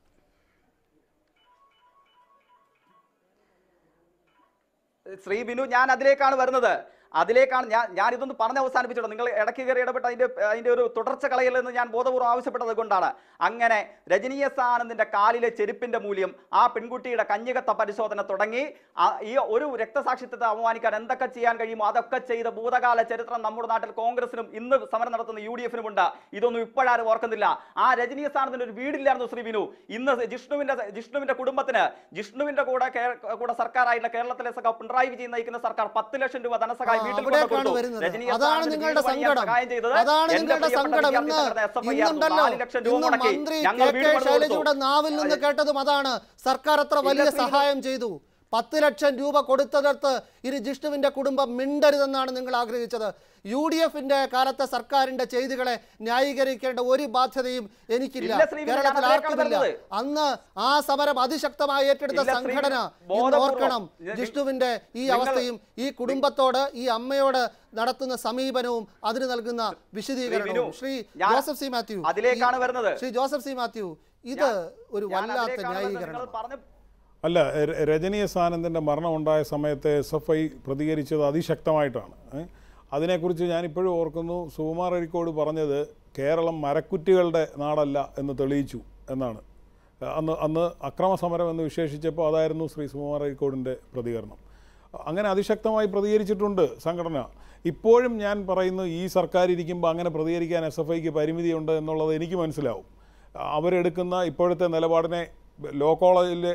ശ്രീ ബിനു ഞാൻ അതിലേക്കാണ് വരുന്നത് അതിലേക്കാണ് ഞാൻ ഞാൻ ഇതൊന്ന് പറഞ്ഞ് അവസാനിപ്പിച്ചിട്ടുണ്ട് നിങ്ങൾ ഇടയ്ക്ക് കയറി ഇടപെട്ട് അതിന്റെ അതിന്റെ ഒരു തുടർച്ച കളയലെന്ന് ഞാൻ ബോധപൂർവ്വം ആവശ്യപ്പെട്ടത് കൊണ്ടാണ് അങ്ങനെ രജനീയസ് ആനന്ദിന്റെ കാലിലെ ചെരുപ്പിന്റെ മൂല്യം ആ പെൺകുട്ടിയുടെ കന്യകത്വ പരിശോധന തുടങ്ങി ആ ഈ ഒരു രക്തസാക്ഷിത്വത്തെ അവമാനിക്കാൻ എന്തൊക്കെ ചെയ്യാൻ കഴിയുമോ അതൊക്കെ ചെയ്ത ഭൂതകാല ചരിത്രം നമ്മുടെ നാട്ടിൽ കോൺഗ്രസിനും ഇന്ന് സമരം നടത്തുന്ന യു ഡി എഫിനും ഉണ്ട് ഇതൊന്നും ഇപ്പോഴാരും ഓർക്കുന്നില്ല ആ രജനീയസ് ആനന്ദിന് ഒരു വീടില്ലായിരുന്നു ശ്രീ വിനു ഇന്ന് ജിഷ്ണുവിന്റെ ജിഷ്ണുവിന്റെ കുടുംബത്തിന് ജിഷ്ണുവിന്റെ കൂടെ കേ- കൂടെ സർക്കാരായിട്ടുള്ള കേരളത്തിലെ സഖാവ് പിണറായി വിജയൻ നയിക്കുന്ന സർക്കാർ പത്ത് ലക്ഷം രൂപ ധനസഹായം വീട്ടിൽ കൊണ്ട് അവിടേക്കാണ് കൊടുത്തു. വരുന്നത് രജനീയസ് അതാണ് ആനന്ദിന് നിങ്ങളുടെ വീട് പണിയാൻ സങ്കടം സഹായം ചെയ്തത് അതാണ് എന്റെ നിങ്ങളുടെ പ്രിയപ്പെട്ട സങ്കടം വിദ്യാർത്ഥി ഇന്ന് സംഘടന SFI ആയിരുന്നു. ഇന്നുണ്ടല്ലോ നാല് ലക്ഷം രൂപ ഇന്ന് മുടക്കി മന്ത്രി ഞങ്ങൾ കെ വീട് കെ പണിത് ശൈലജയുടെ കൊടുത്തു. നാവിൽ നിന്ന് കേട്ടതും അതാണ് സർക്കാർ അത്ര വലിയ ഇല്ല, ശ്രീ വിനു. സഹായം ചെയ്തു പത്ത് ലക്ഷം രൂപ കൊടുത്തതിടത്ത് ഇനി ജിഷ്ണുവിന്റെ കുടുംബം മിണ്ടരുതെന്നാണ് നിങ്ങൾ ആഗ്രഹിച്ചത് യു ഡി എഫിന്റെ കാലത്തെ സർക്കാരിന്റെ ചെയ്തികളെ ന്യായീകരിക്കേണ്ട ഒരു ബാധ്യതയും എനിക്കില്ല ഇല്ല, ശ്രീ വിനു, ഞാൻ കേരളത്തിൽ അതിലേക്കാണ് ആർക്കുമില്ല വരുന്നത്. അന്ന് ആ സമരം അതിശക്തമായി ഏറ്റെടുത്ത ഇല്ല, ശ്രീ സംഘടന വിനു, ഇന്ന് ബോധപൂർവ്വം. ഓർക്കണം നിങ്ങൾ- ജിഷ്ണുവിന്റെ ഈ നിങ്ങൾ- അവസ്ഥയും ഈ കുടുംബത്തോട് ഈ അമ്മയോട് നടത്തുന്ന സമീപനവും അതിന് നൽകുന്ന വിശദീകരണവും വിനു, ശ്രീ ഞാൻ ജോസഫ് സി മാത്യു അതിലേക്കാണ് ഈ- വരുന്നത്. ശ്രീ ജോസഫ് സി മാത്യു ഇത് ഒരു ഞാൻ വല്ലാത്ത അതിലേക്കാണ് വരുന്നത്. ന്യായീകരണം നിങ്ങൾ പറഞ്ഞ അല്ല ര- രജനീയസ് ആനന്ദിൻ്റെ മരണം ഉണ്ടായ സമയത്ത് എസ് എഫ് ഐ പ്രതികരിച്ചത് അതിശക്തമായിട്ടാണ് ഏ? അതിനെക്കുറിച്ച് ഞാനിപ്പോഴും ഓർക്കുന്നു സുകുമാർ അഴിക്കോട് പറഞ്ഞത് കേരളം മരക്കുറ്റികളുടെ നാടല്ല എന്ന് തെളിയിച്ചു എന്നാണ് അന്ന് അന്ന് അക്രമസമരം എന്ന് വിശേഷിച്ചപ്പോൾ അതായിരുന്നു ശ്രീ സുകുമാർ അഴിക്കോടിൻ്റെ പ്രതികരണം അങ്ങനെ അതിശക്തമായി പ്രതികരിച്ചിട്ടുണ്ട് സംഘടന ഇപ്പോഴും ഞാൻ പറയുന്നു ഈ സർക്കാർ ഇരിക്കുമ്പോൾ അങ്ങനെ പ്രതികരിക്കാൻ എസ് എഫ് ഐക്ക് പരിമിതിയുണ്ട് എന്നുള്ളത് എനിക്ക് മനസ്സിലാവും അവരെടുക്കുന്ന ഇപ്പോഴത്തെ നിലപാടിനെ ലോ കോളേജിലെ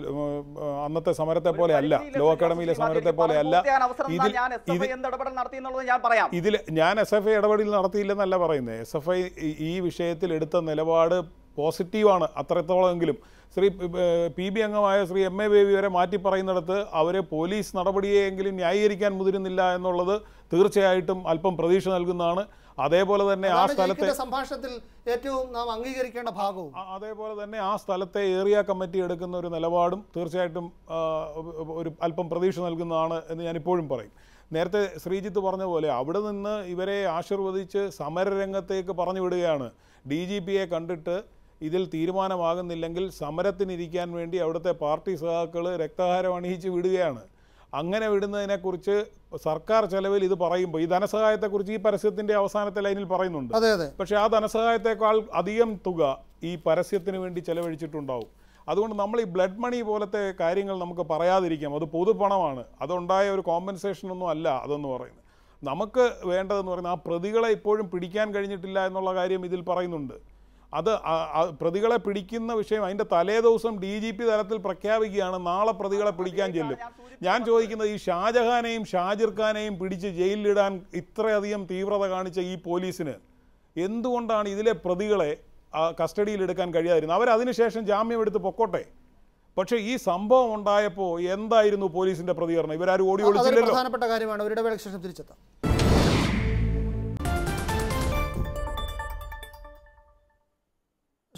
അന്നത്തെ സമരത്തെ പോലെ അല്ല ലോ അക്കാഡമിയിലെ സമരത്തെ പോലെ അല്ല പൂർത്തിയാകാൻ അവസരം തന്നാൽ ഇതിൽ ഞാൻ എസ് എഫ് ഇതിൽ ഐ എന്ത് ഇടപെടൽ നടത്തി എന്നുള്ളത് ഞാൻ പറയാം ഇതിൽ ഞാൻ എസ് എഫ് ഐ ഇടപെടൽ നടത്തിയില്ലെന്നല്ല പറയുന്നത് എസ് എഫ് ഐ ഈ വിഷയത്തിൽ എടുത്ത നിലപാട് പോസിറ്റീവാണ് അത്രത്തോളമെങ്കിലും ശ്രീ പി ബി അംഗമായ ശ്രീ എം എ ബേബി വരെ മാറ്റി പറയുന്നിടത്ത് അവരെ പോലീസ് നടപടിയെങ്കിലും ന്യായീകരിക്കാൻ മുതിരുന്നില്ല എന്നുള്ളത് തീർച്ചയായിട്ടും അല്പം പ്രതീക്ഷ നൽകുന്നതാണ് അതേപോലെ തന്നെ ആ അതാണ് സ്ഥലത്തെ ജയിക്കിന്റെ സംഭാഷണത്തിൽ ഏറ്റവും നാം അംഗീകരിക്കേണ്ട ഭാഗവും ആ- അതേപോലെ തന്നെ ആ സ്ഥലത്തെ ഏരിയ കമ്മിറ്റി എടുക്കുന്ന ഒരു നിലപാടും തീർച്ചയായിട്ടും ആ, ഒരു അല്പം പ്രതീക്ഷ നൽകുന്നതാണ് എന്ന് ഞാൻ ഇപ്പോഴും പറയും നേരത്തെ ശ്രീജിത്ത് പറഞ്ഞ പോലെ അവിടെ നിന്ന് ഇവരെ ആശീർവദിച്ച് സമരരംഗത്തേക്ക് പറഞ്ഞു വിടുകയാണ് ഡി ജി പിയെ കണ്ടിട്ട് ഇതിൽ തീരുമാനമാകുന്നില്ലെങ്കിൽ സമരത്തിനിരിക്കാൻ വേണ്ടി അവിടുത്തെ പാർട്ടി സഹാക്കൾ രക്തഹാരം അണിയിച്ച് വിടുകയാണ് അങ്ങനെ വിടുന്നതിനെക്കുറിച്ച് സർക്കാർ ചെലവിൽ ഇത് പറയുമ്പോൾ ഈ ധനസഹായത്തെക്കുറിച്ച് ഈ പരസ്യത്തിൻ്റെ അവസാനത്തെ ലൈനിൽ പറയുന്നുണ്ട് അതെ അതെ പക്ഷേ ആ ധനസഹായത്തേക്കാൾ അധികം തുക ഈ പരസ്യത്തിന് വേണ്ടി ചെലവഴിച്ചിട്ടുണ്ടാവും അതുകൊണ്ട് നമ്മൾ ഈ ബ്ലഡ് മണി പോലത്തെ കാര്യങ്ങൾ നമുക്ക് പറയാതിരിക്കാം അത് പൊതുപണമാണ് അതുണ്ടായ ഒരു കോമ്പൻസേഷൻ ഒന്നും അല്ല അതെന്ന് പറയുന്നത് നമുക്ക് വേണ്ടതെന്ന് പറയുന്നത് ആ പ്രതികളെ ഇപ്പോഴും പിടിക്കാൻ കഴിഞ്ഞിട്ടില്ല എന്നുള്ള കാര്യം ഇതിൽ പറയുന്നുണ്ട് അത് ആ- ആ പ്രതികളെ പിടിക്കുന്ന വിഷയം അതിൻ്റെ തലേ ദിവസം ഡി ജി പി തലത്തിൽ പ്രഖ്യാപിക്കുകയാണ് നാളെ പ്രതികളെ പിടിക്കാൻ ചെല്ലും ഞാൻ ചോദിക്കുന്നത് ഈ ഷാജഹാനെയും ഷാജിർ ഖാനെയും പിടിച്ച് ജയിലിലിടാൻ ഇത്രയധികം തീവ്രത കാണിച്ച ഈ പോലീസിന് എന്തുകൊണ്ടാണ് ഇതിലെ പ്രതികളെ ആ, കസ്റ്റഡിയിലെടുക്കാൻ കഴിയാതിരുന്നത് അവരതിനുശേഷം ജാമ്യം എടുത്ത് പൊക്കോട്ടെ പക്ഷേ ഈ സംഭവം ഉണ്ടായപ്പോൾ എന്തായിരുന്നു പോലീസിന്റെ പ്രതികരണം ഇവരാരും ഓടി അതൊരു ഒളിച്ചില്ലല്ലോ പ്രധാനപ്പെട്ട കാര്യമാണ് ഒരു ഇടവേളയ്ക്ക് ശേഷം തിരിച്ചെത്താം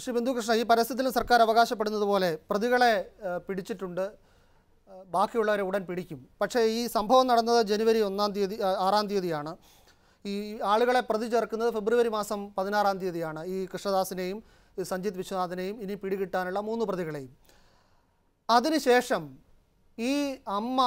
ശ്രീ ബിന്ദുകൃഷ്ണ ഈ പരസ്യത്തിൽ സർക്കാർ അവകാശപ്പെടുന്നത് പോലെ പ്രതികളെ ഏഹ്, പിടിച്ചിട്ടുണ്ട് ഏഹ്, ബാക്കിയുള്ളവരെ ഉടൻ പിടിക്കും പക്ഷേ ഈ സംഭവം നടന്നത് ജനുവരി ഒന്നാം തീയതി ആ, ആറാം തീയതിയാണ് ഈ ആളുകളെ പ്രതി ചേർക്കുന്നത് ഫെബ്രുവരി മാസം പതിനാറാം തീയതിയാണ് ഈ കൃഷ്ണദാസിനെയും ഈ സഞ്ജിത് വിശ്വനാഥിനെയും ഇനി പിടികിട്ടാനുള്ള മൂന്ന് പ്രതികളെയും അതിനുശേഷം ഈ അമ്മ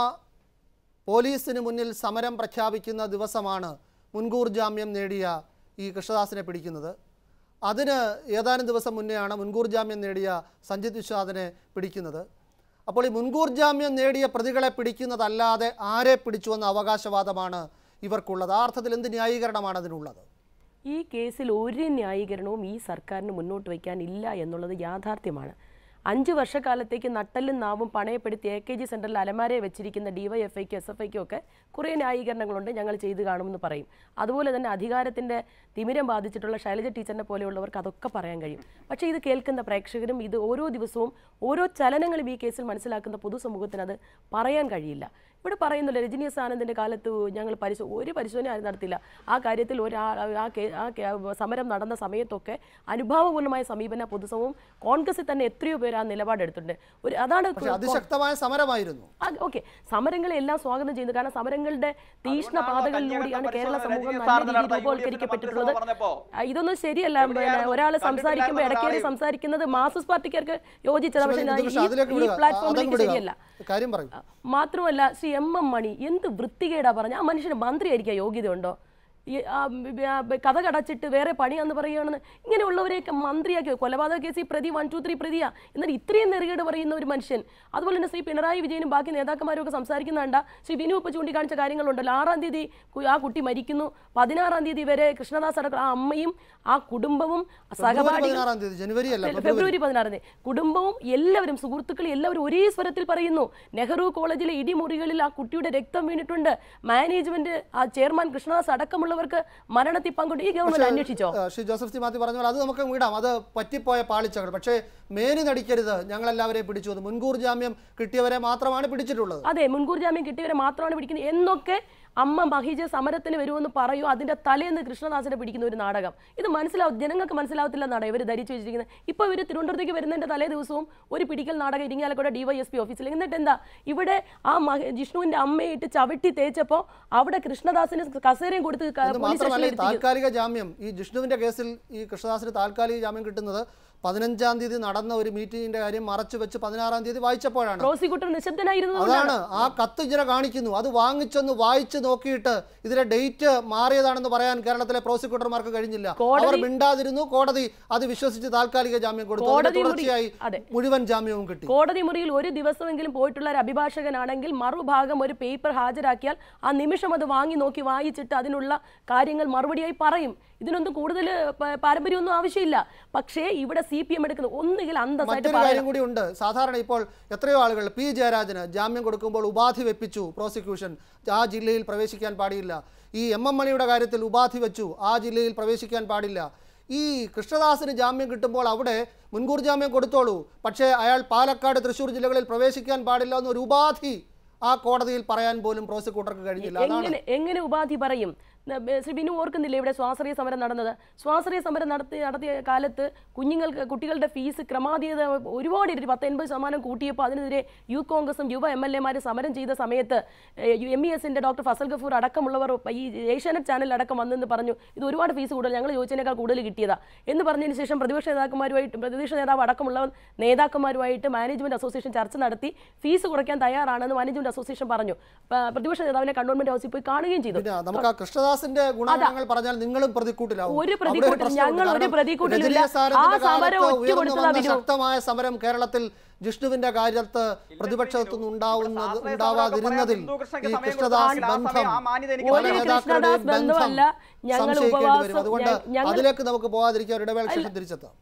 പോലീസിന് മുന്നിൽ സമരം പ്രഖ്യാപിക്കുന്ന ദിവസമാണ് മുൻകൂർ ജാമ്യം നേടിയ ഈ കൃഷ്ണദാസിനെ പിടിക്കുന്നത് അതിന് ഏതാനും ദിവസം മുന്നെയാണ് മുൻകൂർ ജാമ്യം നേടിയ സഞ്ജിത് വിശ്വനാഥിനെ പിടിക്കുന്നത് അപ്പോൾ ഈ മുൻകൂർ ജാമ്യം നേടിയ പ്രതികളെ പിടിക്കുന്നതല്ലാതെ ആരെ പിടിച്ചുവെന്ന അവകാശവാദമാണ് ഇവർക്കുള്ളത് ആ അർത്ഥത്തിൽ എന്ത് ന്യായീകരണമാണ് അതിനുള്ളത് ഈ കേസിൽ ഒരു ന്യായീകരണവും ഈ സർക്കാരിന് മുന്നോട്ട് വയ്ക്കാനില്ല എന്നുള്ളത് യാഥാർത്ഥ്യമാണ് അഞ്ച് വർഷക്കാലത്തേക്ക് നട്ടലും നാവും പണയപ്പെടുത്തി എ കെ ജി സെൻറ്ററിൽ അലമാരയെ വെച്ചിരിക്കുന്ന ഡിവൈഎഫ്ഐക്കും എസ് എഫ് ഐക്കും ഒക്കെ കുറേ ന്യായീകരണങ്ങളുണ്ട് ഞങ്ങൾ ചെയ്തു കാണുമെന്ന് പറയും അതുപോലെ തന്നെ അധികാരത്തിൻ്റെ തിമിരം ബാധിച്ചിട്ടുള്ള ശൈലജ ടീച്ചറിനെ പോലെയുള്ളവർക്ക് അതൊക്കെ പറയാൻ കഴിയും പക്ഷേ ഇത് കേൾക്കുന്ന പ്രേക്ഷകരും ഇത് ഓരോ ദിവസവും ഓരോ ചലനങ്ങളും ഈ കേസിൽ മനസ്സിലാക്കുന്ന പൊതുസമൂഹത്തിന് അത് പറയാൻ കഴിയില്ല ഇവിടെ പറയുന്നില്ല രജനി എസ് ആനന്ദിൻ്റെ കാലത്ത് ഞങ്ങൾ പരിശോ ഒരു പരിശോധന ആരും നടത്തില്ല ആ കാര്യത്തിൽ ഒരാ ആ കേ ആ കേ- സമരം നടന്ന സമയത്തൊക്കെ അനുഭാവപൂർണ്ണമായ സമീപന പൊതുസമൂഹം കോൺഗ്രസിൽ തന്നെ എത്രയോ പേര് ആ നിലപാടെടുത്തിട്ടുണ്ട് ഒരു അതാണ് പക്ഷേ അതിശക്തമായ സമരമായിരുന്നു ഓക്കെ സമരങ്ങളെ എല്ലാം സ്വാഗതം ചെയ്യുന്നു കാരണം സമരങ്ങളുടെ തീഷ്ണ അതുകൊണ്ടാണല്ലോ പാതകളിലൂടെയാണ് കഞ്ഞിവെട്ട കേരള പരിശോധന സമൂഹം രജനി നല്ല സാറിന് രീതിയിൽ നടത്താൻ രൂപവൽക്കരിക്കപ്പെട്ടിട്ടുള്ളത് യു ഡി എഫ് പറഞ്ഞപ്പോ ആ, ഇതൊന്നും ശരിയല്ല പിന്നെ എവിടെയായിരുന്നു? ഒരാൾ കണ്ടിട്ടില്ലായിരുന്നു സംസാരിക്കുമ്പോൾ ഇടയ്ക്കേറി ഒരാളെയും. സംസാരിക്കുന്നത് മാർക്സിസ്റ്റ് പാർട്ടിക്കാർക്ക് യോജിച്ചത് പക്ഷേ ഞാൻ ബിന്ദുകൃഷ്ണ, ഈ- അതിലേക്ക് ഈ വിടുക പ്ലാറ്റ്ഫോമിലേക്ക് അതങ്ങ് ശരിയല്ല വിടുക കാര്യം പറയും മാത്രമല്ല ശ്രീ എം എം മണി എന്ത് വൃത്തികേടാ പറഞ്ഞ ആ മനുഷ്യന് മന്ത്രിയായിരിക്കാൻ യോഗ്യതയുണ്ടോ ഈ ആ, ബ- ആ, ബ- കഥ കടച്ചിട്ട് വേറെ പണിയാന്ന് പറയുകയാണെന്ന് ഇങ്ങനെയുള്ളവരെയൊക്കെ മന്ത്രിയാക്കി കൊലപാതക കേസിൽ പ്രതി വൺ ടു ത്രീ പ്രതിയാ എന്നാൽ ഇത്രയും നെറുകേട് പറയുന്ന ഒരു മനുഷ്യൻ അതുപോലെ തന്നെ ശ്രീ പിണറായി വിജയനും ബാക്കി നേതാക്കന്മാരും ഒക്കെ സംസാരിക്കുന്നുണ്ട ശ്രീ വിനു ഇപ്പൊ ചൂണ്ടിക്കാണിച്ച കാര്യങ്ങളുണ്ടല്ലോ ആറാം തീയതി കു- ആ കുട്ടി മരിക്കുന്നു പതിനാറാം തീയതി വരെ കൃഷ്ണദാസ് അടക്കം ആ അമ്മയും ആ കുടുംബവും ഫെബ്രുവരി സഹപാഠികളും പതിനാറാം തീയതി ജനുവരി അല്ല ഫെബ്രുവരി ഫെബ്രുവരി പതിനാറിന് കുടുംബവും എല്ലാവരും സുഹൃത്തുക്കളും എല്ലാവരും ഒരേ സ്വരത്തിൽ പറയുന്നു നെഹ്റു കോളേജിലെ ഇടിമുറികളിൽ ആ കുട്ടിയുടെ രക്തം വീണിട്ടുണ്ട് മാനേജ്മെന്റ് ആ ചെയർമാൻ കൃഷ്ണദാസ് അടക്കമുള്ളവർക്ക് മരണത്തിൽ പങ്കുണ്ട് ഈ ഗവൺമെന്റ് അന്വേഷിച്ചോ ആ, ശ്രീ ജോസഫ് സി മാത്യു പറഞ്ഞ പോലെ അത് നമുക്ക് വിടാം അത് പറ്റിപ്പോയ പാളിച്ചകൾ പക്ഷേ മേനി നടിക്കരുത് ഞങ്ങളെല്ലാവരെയും പിടിച്ചു എന്ന് മുൻകൂർ ജാമ്യം കിട്ടിയവരെ മാത്രമാണ് പിടിച്ചിട്ടുള്ളത് അതെ മുൻകൂർ ജാമ്യം കിട്ടിയവരെ മാത്രമാണ് പിടിക്കുന്നത് എന്നൊക്കെ അമ്മ മഹിജ സമരത്തിന് വരുമെന്ന് പറയൂ അതിന്റെ തലേന്ന് കൃഷ്ണദാസിനെ പിടിക്കുന്ന ഒരു നാടകം ഇത് മനസ്സിലാവും ജനങ്ങൾക്ക് മനസ്സിലാവത്തില്ല എന്നാണ് ഇവർ ധരിച്ചു വെച്ചിരിക്കുന്നത് ഇപ്പോൾ ഇവർ തിരുവനന്തപുരത്തേക്ക് വരുന്നതിന്റെ തലേ ദിവസവും ഒരു പിടിക്കൽ നാടകം ഇരിങ്ങാലക്കുട ഡിവൈഎസ്പി ഓഫീസിൽ എന്നിട്ട് എന്താ ഇവിടെ ആ മഹ- ജിഷ്ണുവിന്റെ അമ്മയിട്ട് ചവിട്ടി തേച്ചപ്പോൾ അവിടെ കൃഷ്ണദാസിന് കസേരയും കൊടുത്ത് ക- അത് പോലീസ് മാത്രമല്ല സ്റ്റേഷനിൽ ഈ ഇരുത്തി താൽക്കാലിക ജാമ്യം ഈ ജിഷ്ണുവിന്റെ കേസിൽ ഈ കൃഷ്ണദാസിന് താൽക്കാലിക ജാമ്യം കിട്ടുന്നത് പതിനഞ്ചാം തീയതി നടന്ന ഒരു മീറ്റിംഗിന്റെ കാര്യം മറച്ചു വെച്ച് പതിനാറാം തീയതി വായിച്ചപ്പോഴാണ് പ്രോസിക്യൂട്ടർ നിശബ്ദനായിരുന്നു അതാണ് ആ കത്ത് ഇങ്ങനെ കാണിക്കുന്നു അത് വാങ്ങിച്ചൊന്ന് വായിച്ച് നോക്കിയിട്ട് ഇതിലെ ഡേറ്റ് മാറിയതാണെന്ന് പറയാൻ കേരളത്തിലെ പ്രോസിക്യൂട്ടർമാർക്ക് കഴിഞ്ഞില്ല കോടതി- അവർ മിണ്ടാതിരുന്നു കോടതി അത് വിശ്വസിച്ച് താൽക്കാലിക ജാമ്യം കൊടുത്തു അതിന്റെ കോടതി മുറി- തുടർച്ചയായി അതെ. മുഴുവൻ ജാമ്യവും കിട്ടി കോടതി മുറിയിൽ ഒരു ദിവസമെങ്കിലും പോയിട്ടുള്ള ഒരു അഭിഭാഷകനാണെങ്കിൽ മറുഭാഗം ഒരു പേപ്പർ ഹാജരാക്കിയാൽ ആ നിമിഷം അത് വാങ്ങി നോക്കി വായിച്ചിട്ട് അതിനുള്ള കാര്യങ്ങൾ മറുപടിയായി പറയും ഇതിനൊന്നും കൂടുതൽ പ- പാരമ്പര്യമൊന്നും ആവശ്യമില്ല പക്ഷേ ഇവിടെ സി പി എം എടുക്കുന്നത് ഒന്നുകിൽ അന്തസ്സായിട്ട് മറ്റൊരു കാര്യം പറയണം കൂടി ഉണ്ട് സാധാരണ ഇപ്പോൾ എത്രയോ ആളുകൾ പി ജയരാജന് ജാമ്യം കൊടുക്കുമ്പോൾ ഉപാധി വെപ്പിച്ചു പ്രോസിക്യൂഷൻ ആ ജില്ലയിൽ പ്രവേശിക്കാൻ പാടില്ല ഈ എം എം മണിയുടെ കാര്യത്തിൽ ഉപാധി വെച്ചു ആ ജില്ലയിൽ പ്രവേശിക്കാൻ പാടില്ല ഈ കൃഷ്ണദാസിന് ജാമ്യം കിട്ടുമ്പോൾ അവിടെ മുൻകൂർ ജാമ്യം കൊടുത്തോളൂ പക്ഷേ അയാൾ പാലക്കാട് തൃശ്ശൂർ ജില്ലകളിൽ പ്രവേശിക്കാൻ പാടില്ല എന്നൊരു ഉപാധി ആ കോടതിയിൽ പറയാൻ പോലും പ്രോസിക്യൂട്ടർക്ക് കഴിഞ്ഞില്ല അതാണ് എങ്ങനെ എങ്ങനെ ഉപാധി പറയും ന- ബ- ശ്രീ ബിനു ഓർക്കുന്നില്ല ഇവിടെ സ്വാശ്രയ സമരം നടന്നത് സ്വാശ്രയ സമരം നടത്തി നടത്തിയ കാലത്ത് കുഞ്ഞുങ്ങൾക്ക് കുട്ടികളുടെ ഫീസ് ക്രമാതീത ഒരുപാട് ഇരട്ടി പത്ത് എൺപത് ശതമാനം കൂട്ടിയപ്പോൾ അതിനെതിരെ യൂത്ത് കോൺഗ്രസും യുവ എം എൽ എമാർ സമരം ചെയ്ത സമയത്ത് എം ഇ എസിന്റെ ഡോക്ടർ ഫസൽ ഗഫൂർ അടക്കമുള്ളവർ ഈ ഏഷ്യാനെറ്റ് ചാനൽ അടക്കം വന്നെന്ന് പറഞ്ഞു ഇത് ഒരുപാട് ഫീസ് കൂടുതൽ ഞങ്ങൾ ചോദിച്ചതിനേക്കാൾ കൂടുതൽ കിട്ടിയതാ എന്ന് പറഞ്ഞതിന് ശേഷം പ്രതിപക്ഷ നേതാക്കന്മാരുമായിട്ട് പ്രതിപക്ഷ നേതാവ് അടക്കമുള്ള നേതാക്കന്മാരുമായിട്ട് മാനേജ്മെന്റ് അസോസിയേഷൻ ചർച്ച നടത്തി ഫീസ് കുറയ്ക്കാൻ തയ്യാറാണെന്ന് മാനേജ്മെന്റ് അസോസിയേഷൻ പറഞ്ഞു പ- പ്രതിപക്ഷ നേതാവിനെ കണ്ടോൺമെന്റ് ഹൗസിൽ പോയി കാണുകയും ചെയ്തു പിന്നെ നമുക്ക് ആ കൃഷ്ണദാസിന്റെ ഗുണങ്ങൾ പറഞ്ഞാൽ നിങ്ങളും പ്രതിക്കൂട്ടിലാവും ഒരു അവിടെ പ്രതിക്കൂട്ടിൽ- പ്രശ്നമുണ്ട്. ഞങ്ങൾ ഒരു കാരണം പ്രതിക്കൂട്ടിലും രജനി ഇല്ല. സാരഥിയുടെ ആ സമരം കാലത്ത് ഒറ്റ ഉയർന്നു കൊടുത്തതാ വന്ന ബിനു. ശക്തമായ സമരം കേരളത്തിൽ ജിഷ്ണുവിന്റെ കാര്യത്ത് പ്രതിപക്ഷത്തുനിന്ന് ഉണ്ടാവുന്നത് ഇവിടെ സാശ്രയ ഉണ്ടാവാതിരുന്നതിൽ സമരമൊക്കെ പറയാൻ ഈ ഹിന്ദു കൃഷ്ണദാസ് കൃഷ്ണയ്ക്ക് സമയം ബന്ധം കൊടുത്താൽ ആ മാന്യത എനിക്ക് പല ഒരു നേതാക്കളുടെയും കൃഷ്ണദാസ് ബന്ധം ബന്ധമല്ല. ഞങ്ങൾ സംശയിക്കേണ്ടി വരും ഉപവാസം- അതുകൊണ്ട് ഞ- ഞങ്ങൾ- അതിലേക്ക് നമുക്ക് പോകാതിരിക്കാൻ ഒരു ഇടവേള ശേഷം തിരിച്ചെത്താം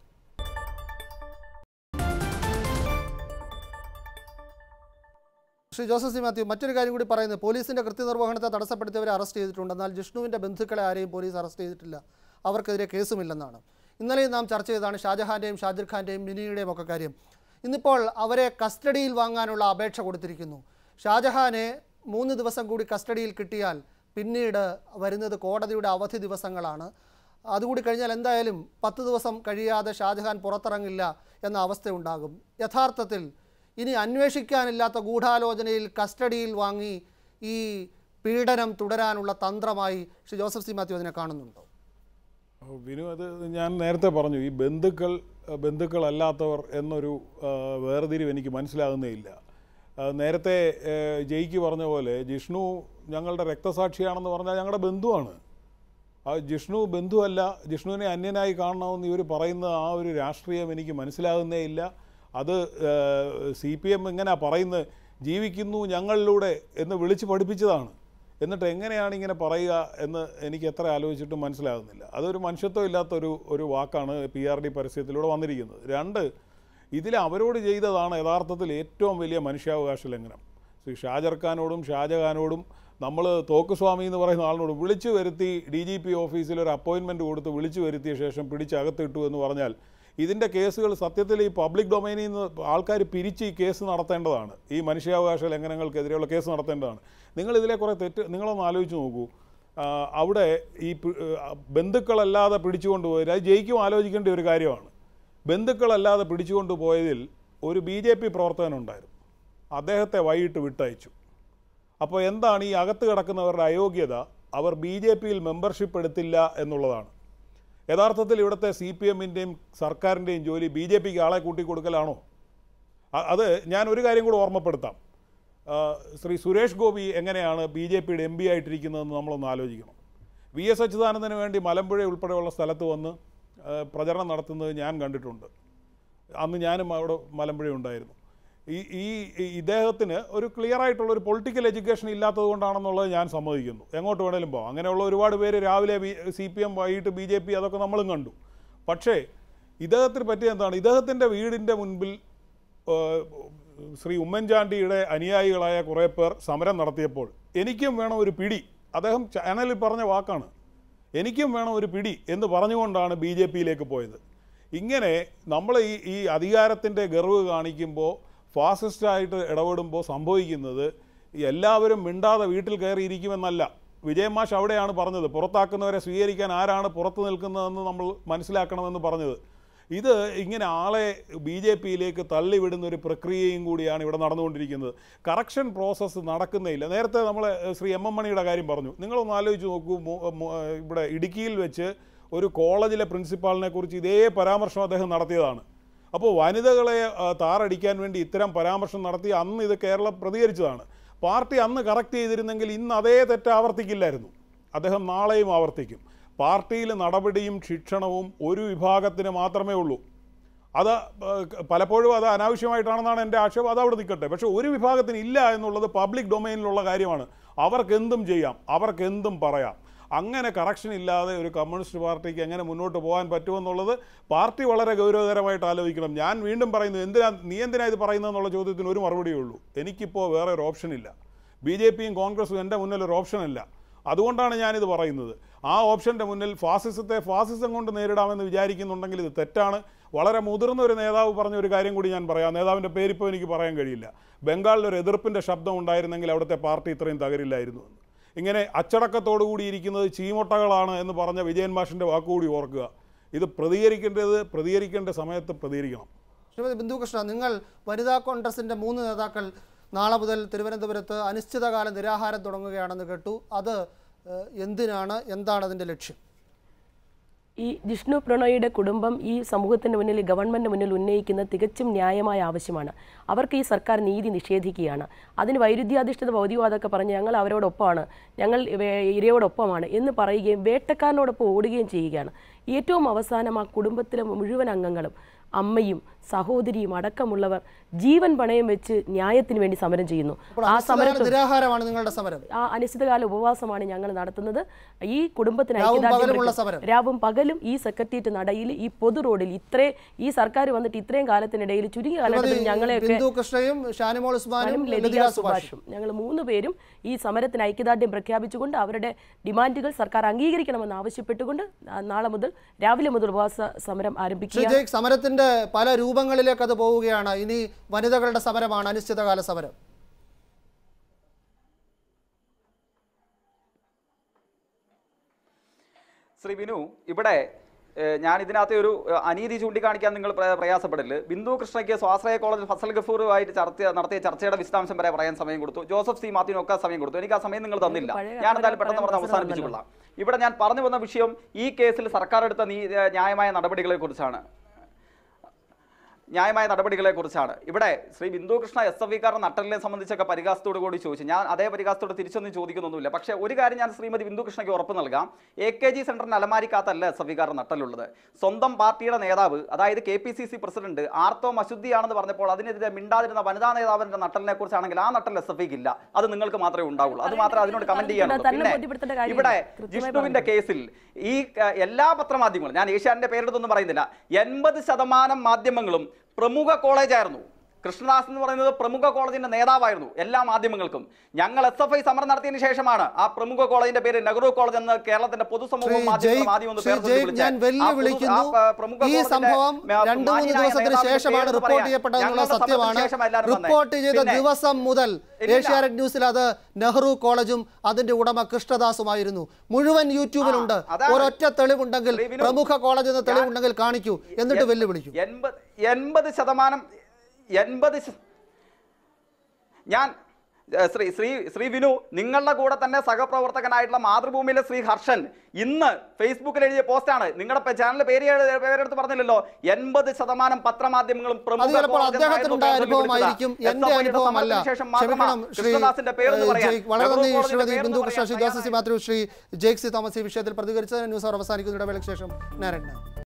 ശ്രീ ജോസഫ് സി മാത്യു മറ്റൊരു കാര്യം കൂടി പറയുന്നത് പോലീസിന്റെ കൃത്യനിർവഹണത്തെ തടസ്സപ്പെടുത്തിയവരെ അറസ്റ്റ് ചെയ്തിട്ടുണ്ട് എന്നാൽ ജിഷ്ണുവിന്റെ ബന്ധുക്കളെ ആരെയും പോലീസ് അറസ്റ്റ് ചെയ്തിട്ടില്ല അവർക്കെതിരെ കേസുമില്ലെന്നാണ് ഇന്നലെയും നാം ചർച്ച ചെയ്തതാണ് ഷാജഹാന്റെയും ഷാജിർ ഖാന്റെയും മിനിയുടെയും ഒക്കെ കാര്യം ഇന്നിപ്പോൾ അവരെ കസ്റ്റഡിയിൽ വാങ്ങാനുള്ള അപേക്ഷ കൊടുത്തിരിക്കുന്നു ഷാജഹാനെ മൂന്ന് ദിവസം കൂടി കസ്റ്റഡിയിൽ കിട്ടിയാൽ പിന്നീട് വരുന്നത് കോടതിയുടെ അവധി ദിവസങ്ങളാണ് അതുകൂടി കഴിഞ്ഞാൽ എന്തായാലും പത്ത് ദിവസം കഴിയാതെ ഷാജഹാൻ പുറത്തിറങ്ങില്ല എന്ന അവസ്ഥയുണ്ടാകും യഥാർത്ഥത്തിൽ ഇനി അന്വേഷിക്കാനില്ലാത്ത ഗൂഢാലോചനയിൽ കസ്റ്റഡിയിൽ വാങ്ങി ഈ പീഡനം തുടരാനുള്ള തന്ത്രമായി ശ്രീ ജോസഫ് സി മാത്യു അതിനെ കാണുന്നുണ്ടോ ഓ, വിനു അത് ഞാൻ നേരത്തെ പറഞ്ഞു ഈ ബന്ധുക്കൾ അഹ് ബന്ധുക്കളല്ലാത്തവർ എന്നൊരു ആ, വേർതിരിവ് എനിക്ക് മനസ്സിലാകുന്നേ ഇല്ല ആ, നേരത്തെ ഏ, ജയിക്ക് പറഞ്ഞ പോലെ ജിഷ്ണു ഞങ്ങളുടെ രക്തസാക്ഷിയാണെന്ന് പറഞ്ഞാൽ ഞങ്ങളുടെ ബന്ധുവാണ് ആ ജിഷ്ണു ബന്ധുവല്ല ജിഷ്ണുവിനെ അന്യനായി കാണണമെന്ന് ഇവർ പറയുന്ന ആ ഒരു രാഷ്ട്രീയം എനിക്ക് മനസ്സിലാകുന്നേ ഇല്ല അത് സി പി എം എങ്ങനെയാ പറയുന്നത് ജീവിക്കുന്നു ഞങ്ങളിലൂടെ എന്ന് വിളിച്ച് പഠിപ്പിച്ചതാണ് എന്നിട്ട് എങ്ങനെയാണ് ഇങ്ങനെ പറയുക എന്ന് എനിക്ക് എത്ര ആലോചിച്ചിട്ടും മനസ്സിലാകുന്നില്ല അതൊരു മനുഷ്യത്വം ഇല്ലാത്ത ഒരു ഒരു വാക്കാണ് പി ആർ ഡി പരസ്യത്തിലൂടെ വന്നിരിക്കുന്നത് രണ്ട് ഇതിൽ അവരോട് ചെയ്തതാണ് യഥാർത്ഥത്തിൽ ഏറ്റവും വലിയ മനുഷ്യാവകാശ ലംഘനം ശ്രീ ഷാജർ ഖാനോടും ഷാജഹാനോടും നമ്മൾ തോക്കുസ്വാമി എന്ന് പറയുന്ന ആളിനോട് വിളിച്ചു വരുത്തി ഡി ജി പി ഓഫീസിൽ ഒരു അപ്പോയിൻമെൻറ്റ് കൊടുത്ത് വിളിച്ചു വരുത്തിയ ശേഷം പിടിച്ചകത്തിട്ടു എന്ന് പറഞ്ഞാൽ ഇതിൻ്റെ കേസുകൾ സത്യത്തിൽ ഈ പബ്ലിക് ഡൊമൈനിൽ നിന്ന് ആൾക്കാർ പിരിച്ച് ഈ കേസ് നടത്തേണ്ടതാണ് ഈ മനുഷ്യാവകാശ ലംഘനങ്ങൾക്കെതിരെയുള്ള കേസ് നടത്തേണ്ടതാണ് നിങ്ങൾ ഇതിലെ കുറേ തെറ്റ് നിങ്ങളൊന്ന് ആലോചിച്ച് നോക്കൂ ആ, അവിടെ ഈ പി- ആ, ബന്ധുക്കളല്ലാതെ പിടിച്ചുകൊണ്ട് പോയത് അത് ജയിക്കും ആലോചിക്കേണ്ട ഒരു കാര്യമാണ് ബന്ധുക്കളല്ലാതെ പിടിച്ചുകൊണ്ട് പോയതിൽ ഒരു ബി ജെ പി പ്രവർത്തകനുണ്ടായിരുന്നു അദ്ദേഹത്തെ വൈകിട്ട് വിട്ടയച്ചു അപ്പോൾ എന്താണ് ഈ അകത്ത് കിടക്കുന്നവരുടെ അയോഗ്യത അവർ ബി ജെ പിയിൽ മെമ്പർഷിപ്പ് എടുത്തില്ല എന്നുള്ളതാണ് യഥാർത്ഥത്തിൽ ഇവിടുത്തെ സി പി എമ്മിൻ്റെയും സർക്കാരിൻ്റെയും ജോലി ബി ജെ പിക്ക് ആളെ കൂട്ടി കൊടുക്കലാണോ അ- അത് ഞാൻ ഒരു കാര്യം കൂടെ ഓർമ്മപ്പെടുത്താം ആ, ശ്രീ സുരേഷ് ഗോപി എങ്ങനെയാണ് ബി ജെ പിയുടെ എം പി ആയിട്ടിരിക്കുന്നതെന്ന് നമ്മളൊന്ന് ആലോചിക്കണം വി എസ് അച്യുതാനന്ദന് വേണ്ടി മലമ്പുഴ ഉൾപ്പെടെയുള്ള സ്ഥലത്ത് വന്ന് ആ, പ്രചരണം നടത്തുന്നത് ഞാൻ കണ്ടിട്ടുണ്ട് അന്ന് ഞാനും അവിടെ മലമ്പുഴ ഉണ്ടായിരുന്നു ഈ ഈ ഈ ഇദ്ദേഹത്തിന് ഒരു ക്ലിയർ ആയിട്ടുള്ള ഒരു പൊളിറ്റിക്കൽ എഡ്യൂക്കേഷൻ ഇല്ലാത്തത് കൊണ്ടാണെന്നുള്ളത് ഞാൻ സമ്മതിക്കുന്നു എങ്ങോട്ട് വേണേലും പോകാം അങ്ങനെയുള്ള ഒരുപാട് പേര് രാവിലെ ബി സി പി എം വൈകിട്ട് ബി ജെ പി അതൊക്കെ നമ്മളും കണ്ടു പക്ഷേ ഇദ്ദേഹത്തിന് പറ്റിയ എന്താണ് ഇദ്ദേഹത്തിൻ്റെ വീടിൻ്റെ മുൻപിൽ ഏഹ്, ശ്രീ ഉമ്മൻചാണ്ടിയുടെ അനുയായികളായ കുറേ പേർ സമരം നടത്തിയപ്പോൾ എനിക്കും വേണം ഒരു പിടി അദ്ദേഹം ചാനലിൽ പറഞ്ഞ വാക്കാണ് എനിക്കും വേണം ഒരു പിടി എന്ന് പറഞ്ഞുകൊണ്ടാണ് ബി ജെ പിയിലേക്ക് പോയത് ഇങ്ങനെ നമ്മൾ ഈ ഈ അധികാരത്തിൻ്റെ ഗർവ് കാണിക്കുമ്പോൾ ഫാസിസ്റ്റായിട്ട് ഇടപെടുമ്പോൾ സംഭവിക്കുന്നത് ഈ എല്ലാവരും മിണ്ടാതെ വീട്ടിൽ കയറിയിരിക്കുമെന്നല്ല വിജയമാഷ് അവിടെയാണ് പറഞ്ഞത് പുറത്താക്കുന്നവരെ സ്വീകരിക്കാൻ ആരാണ് പുറത്തു നിൽക്കുന്നതെന്ന് നമ്മൾ മനസ്സിലാക്കണമെന്ന് പറഞ്ഞത് ഇത് ഇങ്ങനെ ആളെ ബി ജെ പിയിലേക്ക് തള്ളിവിടുന്ന ഒരു പ്രക്രിയയും കൂടിയാണ് ഇവിടെ നടന്നുകൊണ്ടിരിക്കുന്നത് കറക്ഷൻ പ്രോസസ്സ് നടക്കുന്നേയില്ല നേരത്തെ നമ്മൾ ശ്രീ എം എം മണിയുടെ കാര്യം പറഞ്ഞു നിങ്ങളൊന്ന് ആലോചിച്ച് നോക്കൂ മു- മു- ഇവിടെ ഇടുക്കിയിൽ വെച്ച് ഒരു കോളേജിലെ പ്രിൻസിപ്പാളിനെ കുറിച്ച് ഇതേ പരാമർശം അദ്ദേഹം നടത്തിയതാണ് അപ്പോൾ വനിതകളെ ആ, താറടിക്കാൻ വേണ്ടി ഇത്തരം പരാമർശം നടത്തി അന്ന് ഇത് കേരളം പ്രതികരിച്ചതാണ് പാർട്ടി അന്ന് കറക്റ്റ് ചെയ്തിരുന്നെങ്കിൽ ഇന്ന് അതേ തെറ്റ് ആവർത്തിക്കില്ലായിരുന്നു അദ്ദേഹം നാളെയും ആവർത്തിക്കും പാർട്ടിയിൽ നടപടിയും ശിക്ഷണവും ഒരു വിഭാഗത്തിന് മാത്രമേ ഉള്ളൂ അത് ഏഹ്, പലപ്പോഴും അത് അനാവശ്യമായിട്ടാണെന്നാണ് എൻ്റെ ആക്ഷേപം അത് അവിടെ നിൽക്കട്ടെ പക്ഷേ ഒരു വിഭാഗത്തിന് ഇല്ല എന്നുള്ളത് പബ്ലിക് ഡൊമൈനിലുള്ള കാര്യമാണ് അവർക്ക് എന്തും ചെയ്യാം അവർക്ക് എന്തും പറയാം അങ്ങനെ കറക്ഷൻ ഇല്ലാതെ ഒരു കമ്മ്യൂണിസ്റ്റ് പാർട്ടിക്ക് എങ്ങനെ മുന്നോട്ട് പോകാൻ പറ്റുമെന്നുള്ളത് പാർട്ടി വളരെ ഗൗരവതരമായിട്ട് ആലോചിക്കണം ഞാൻ വീണ്ടും പറയുന്നു എന്തിനാ നീ എന്തിനാ ഇത് പറയുന്നതെന്നുള്ള ചോദ്യത്തിന് ഒരു മറുപടിയേ ഉള്ളൂ എനിക്കിപ്പോൾ വേറെ ഒരു ഓപ്ഷൻ ഇല്ല ബി ജെ പിയും കോൺഗ്രസും എൻ്റെ മുന്നിൽ ഒരു ഓപ്ഷൻ ഇല്ല അതുകൊണ്ടാണ് ഞാനിത് പറയുന്നത് ആ ഓപ്ഷൻ്റെ മുന്നിൽ ഫാസിസത്തെ ഫാസിസം കൊണ്ട് നേരിടാമെന്ന് വിചാരിക്കുന്നുണ്ടെങ്കിൽ ഇത് തെറ്റാണ് വളരെ മുതിർന്ന ഒരു നേതാവ് പറഞ്ഞ ഒരു കാര്യം കൂടി ഞാൻ പറയാം നേതാവിൻ്റെ പേരിപ്പോൾ എനിക്ക് പറയാൻ കഴിയില്ല ബംഗാളിൽ ഒരു എതിർപ്പിൻ്റെ ശബ്ദം ഉണ്ടായിരുന്നെങ്കിൽ അവിടുത്തെ പാർട്ടി ഇത്രയും തകരില്ലായിരുന്നു എന്ന് ഇങ്ങനെ അച്ചടക്കത്തോടു കൂടി ഇരിക്കുന്നത് ചീമൊട്ടകളാണ് എന്ന് പറഞ്ഞ വിജയൻ മാഷിൻ്റെ വാക്കുകൂടി ഓർക്കുക ഇത് പ്രതികരിക്കേണ്ടത് പ്രതികരിക്കേണ്ട സമയത്ത് പ്രതികരിക്കണം ശ്രീമതി ബിന്ദു കൃഷ്ണ നിങ്ങൾ വനിതാ കോൺഗ്രസിൻ്റെ മൂന്ന് നേതാക്കൾ നാളെ മുതൽ തിരുവനന്തപുരത്ത് അനിശ്ചിതകാല നിരാഹാരം തുടങ്ങുകയാണെന്ന് കേട്ടു അത് ഏഹ്, എന്തിനാണ് എന്താണ് അതിൻ്റെ ലക്ഷ്യം ഈ ജിഷ്ണു പ്രണോയിയുടെ കുടുംബം ഈ സമൂഹത്തിന് മുന്നിൽ ഗവൺമെൻറ് മുന്നിൽ ഉന്നയിക്കുന്ന തികച്ചും ന്യായമായ ആവശ്യമാണ് അവർക്ക് ഈ സർക്കാർ നീതി നിഷേധിക്കുകയാണ് അതിന് വൈരുദ്ധ്യാധിഷ്ഠിത ഭൗതികവാദമൊക്കെ പറഞ്ഞ് ഞങ്ങൾ അവരോടൊപ്പമാണ് ഞങ്ങൾ വേ- ഇരയോടൊപ്പമാണ് എന്ന് പറയുകയും വേട്ടക്കാരനോടൊപ്പം ഓടുകയും ചെയ്യുകയാണ് ഏറ്റവും അവസാനം ആ കുടുംബത്തിലെ മുഴുവൻ അംഗങ്ങളും അമ്മയും സഹോദരിയും അടക്കമുള്ളവർ ജീവൻ പണയം വെച്ച് ന്യായത്തിന് വേണ്ടി സമരം ചെയ്യുന്നു അപ്പോൾ ആ അനിശ്ചിതകാല സമരത്തിൽ നിരാഹാരമാണ് നിങ്ങളുടെ സമരം ആ അനിശ്ചിതകാല ഉപവാസമാണ് ഞങ്ങൾ നടത്തുന്നത് ഈ കുടുംബത്തിന് രാവും ഐക്യദാർഢ്യം പകലുമുള്ള പ്രഖ്യാ- സമരം. രാവും പകലും ഈ സെക്രട്ടേറിയറ്റ് നടയിൽ ഈ പൊതു റോഡിൽ ഇത്രേ ഈ സർക്കാർ വന്നിട്ട് ഇത്രയും കാലത്തിനിടയിൽ ചുരുങ്ങിയ കാലഘട്ടത്തിൽ ശ്രീമതി ഞങ്ങളെയൊക്കെ ബിന്ദു കൃഷ്ണയും ഷാനിമോൾ ഉസ്മാനും ഞാനും ലതിക ലതിക സുഭാഷും സുഭാഷും ഞങ്ങൾ മൂന്ന് പേരും ഈ സമരത്തിന് ഐക്യദാർഢ്യം പ്രഖ്യാപിച്ചുകൊണ്ട് അവരുടെ ഡിമാൻഡുകൾ സർക്കാർ അംഗീകരിക്കണമെന്ന് ആവശ്യപ്പെട്ടുകൊണ്ട് നാ- നാളെ മുതൽ രാവിലെ മുതൽ ഉപവാസ സമരം ആരംഭിക്കുക ശ്രീ ജയ്ക്ക് സമരത്തിന്റെ പല രൂപങ്ങളിലേക്ക് അത് പോവുകയാണ് ഇനി വനിതകളുടെ സമരമാണ് അനിശ്ചിതകാല സമരം ശ്രീ വിനു ഇവിടെ ഏഹ്, ഞാൻ ഇതിനകത്ത് ഒരു ഏഹ്, അനീതി ചൂണ്ടിക്കാണിക്കാൻ നിങ്ങൾ പ്ര- പ്രയാസപ്പെടില്ല ബിന്ദു കൃഷ്ണയ്ക്ക് സ്വാശ്രയ കോളേജിൽ ഫസൽ ഗഫൂറുമായിട്ട് ചർച്ച നടത്തിയ ചർച്ചയുടെ വിശദാംശം വരെ പറയാൻ സമയം കൊടുത്തു ജോസഫ് സി മാത്യുവിനൊക്കെ സമയം കൊടുത്തു എനിക്ക് ആ സമയം നിങ്ങൾ തന്നില്ല പഴയ ഞാൻ എന്തായാലും കാലം പെട്ടെന്ന് പറഞ്ഞ് പറയാൻ അവസാനിപ്പിച്ചുകൊള്ളാം ഇവിടെ ഞാൻ പറഞ്ഞു വന്ന വിഷയം ഈ കേസിൽ സർക്കാർ എടുത്ത നീ ഏഹ്, ന്യായമായ നടപടികളെ കുറിച്ചാണ് ന്യായമായ നടപടികളെ കുറിച്ചാണ് ഇവിടെ ശ്രീ ബിന്ദു കൃഷ്ണ എസ് എഫ് ഇക്കാരുടെ നട്ടലിനെ സംബന്ധിച്ചൊക്കെ പരിഹാസത്തോട് കൂടി ചോദിച്ചു ഞാൻ അതേ പരിഹാസത്തോട് തിരിച്ചൊന്നും ചോദിക്കുന്നൊന്നുമില്ല പക്ഷേ ഒരു കാര്യം ഞാൻ ശ്രീമതി ബിന്ദു കൃഷ്ണയ്ക്ക് ഉറപ്പ് നൽകാം എ കെ ജി സെന്ററിന് അലമാരിക്കകത്തല്ല എസ് എഫ് ഇക്കാരുടെ നട്ടലുള്ളത് സ്വന്തം പാർട്ടിയുടെ നേതാവ് അതായത് K P C C president ആർത്തോ അശുദ്ധിയാണെന്ന് പറഞ്ഞപ്പോൾ അതിനെതിരെ മിണ്ടാതിരുന്ന വനിതാ നേതാവിന്റെ നട്ടലിനെ കുറിച്ചാണെങ്കിൽ ആ നട്ടൽ എസ് എഫ് ഇല്ല അത് നിങ്ങൾക്ക് മാത്രമേ ഉണ്ടാവുള്ളൂ അത് മാത്രമേ അതിനോട് കമന്റ് ചെയ്യാനുള്ളൂ തന്നെ പിന്നെ ബോധ്യപ്പെടുത്തേണ്ട കാര്യമില്ല. ഇവിടെ കൃത്യമായി ജിഷ്ണുവിന്റെ കേസിൽ ഈ ക- എല്ലാ പത്രമാധ്യമങ്ങളും ഞാൻ ഏഷ്യാന്റെ പേരെടുത്തൊന്നും പറയുന്നില്ല എൺപത് ശതമാനം മാധ്യമങ്ങളും പ്രമുഖ കോളേജായിരുന്നു കൃഷ്ണദാസ് എന്ന് പറയുന്നത് പ്രമുഖ കോളേജിന്റെ നേതാവായിരുന്നു എല്ലാ മാധ്യമങ്ങൾക്കും ഞങ്ങൾ എസ് എഫ് ഐ സമരം നടത്തിയതിനു ശേഷമാണ് ആ പ്രമുഖ കോളേജിന്റെ പേര് നെഹ്റു കോളേജ് എന്ന് കേരളത്തിന്റെ പൊതുസമൂഹം ശ്രീ മാധ്യമ ജയ്- മാധ്യമം ഒന്ന് ശ്രീ പേർ ജയ്, വിളിച്ചാൽ ഞാൻ ആ വെല്ലുവിളിക്കുന്നു. പൊതു- ആ, പ്രമുഖ ഈ കോളേജിന്റെ, സംഭവം ആ, രണ്ടു മൂന്ന് മാന്യനായ ദിവസത്തിന് നേതാവിന്റെ ശേഷമാണ് പേര് റിപ്പോർട്ട് പറയാം. ചെയ്യപ്പെട്ടതെന്നുള്ള ഞങ്ങളുടെ സത്യമാണ് സമരത്തിന് ശേഷം എല്ലാവരും വന്നേ. റിപ്പോർട്ട് ചെയ്ത പിന്നെ- ദിവസം മുതൽ ഇല്ലില്ല. ഏഷ്യാനെറ്റ് ന്യൂസിൽ അത് നെഹ്റു കോളേജും അതിന്റെ ഉടമ കൃഷ്ണദാസുമായിരുന്നു മുഴുവൻ യൂട്യൂബിലുണ്ട് ആ, അതാണ്. ഒരൊറ്റ തെളിവുണ്ടെങ്കിൽ ശ്രീ വിനു, പ്രമുഖ കോളേജ് എന്ന ഞാൻ- തെളിവുണ്ടെങ്കിൽ കാണിക്കൂ എന്നിട്ട് എൻ- വെല്ലുവിളിക്കൂ എൺപത് എൺപത് ശതമാനം എൺപത് ശ- ഞാൻ ഏ, ശ്രീ ശ്രീ ശ്രീ വിനു നിങ്ങളുടെ കൂടെ തന്നെ സഹപ്രവർത്തകനായിട്ടുള്ള മാതൃഭൂമിയിലെ ശ്രീ ഹർഷൻ ഇന്ന് ഫേസ്ബുക്കിൽ എഴുതിയ പോസ്റ്റാണ് നിങ്ങളുടെ ചാനൽ പേര് എഴു- പേരെടുത്ത് പറഞ്ഞില്ലല്ലോ എൺപത് ശതമാനം പത്രമാധ്യമങ്ങളും പ്രമുഖ അത് ചിലപ്പോൾ കോളേജ് അദ്ദേഹത്തിനുണ്ടായ എന്നായിരുന്നു പേര് അനുഭവമായിരിക്കും വിളിച്ചത്. എന്റെ SFI യുടെ അനുഭവമല്ല സമരത്തിന് ശേഷം മാത്രമാ ക്ഷമിക്കണം ശ്രീ കൃഷ്ണദാസിന്റെ പേരെന്ന് ഏഹ്, പറയാൻ. ജയ്- വളരെ നെഹ്റു നന്ദി കോളേജിന്റെ ശ്രീമതി പേരെന്ന് ബിന്ദു കൃഷ്ണ പറയാൻ ശ്രീ ജോസഫ് സി തയ്യാറായി. മാത്യു ശ്രീ ജേക്സി തോമസ് ഈ വിഷയത്തിൽ പ്രതികരിച്ചതിന് ന്യൂസ് അവർ അവസാനിക്കുന്ന ഇടവേളയ്ക്ക് ശേഷം നാരായണൻ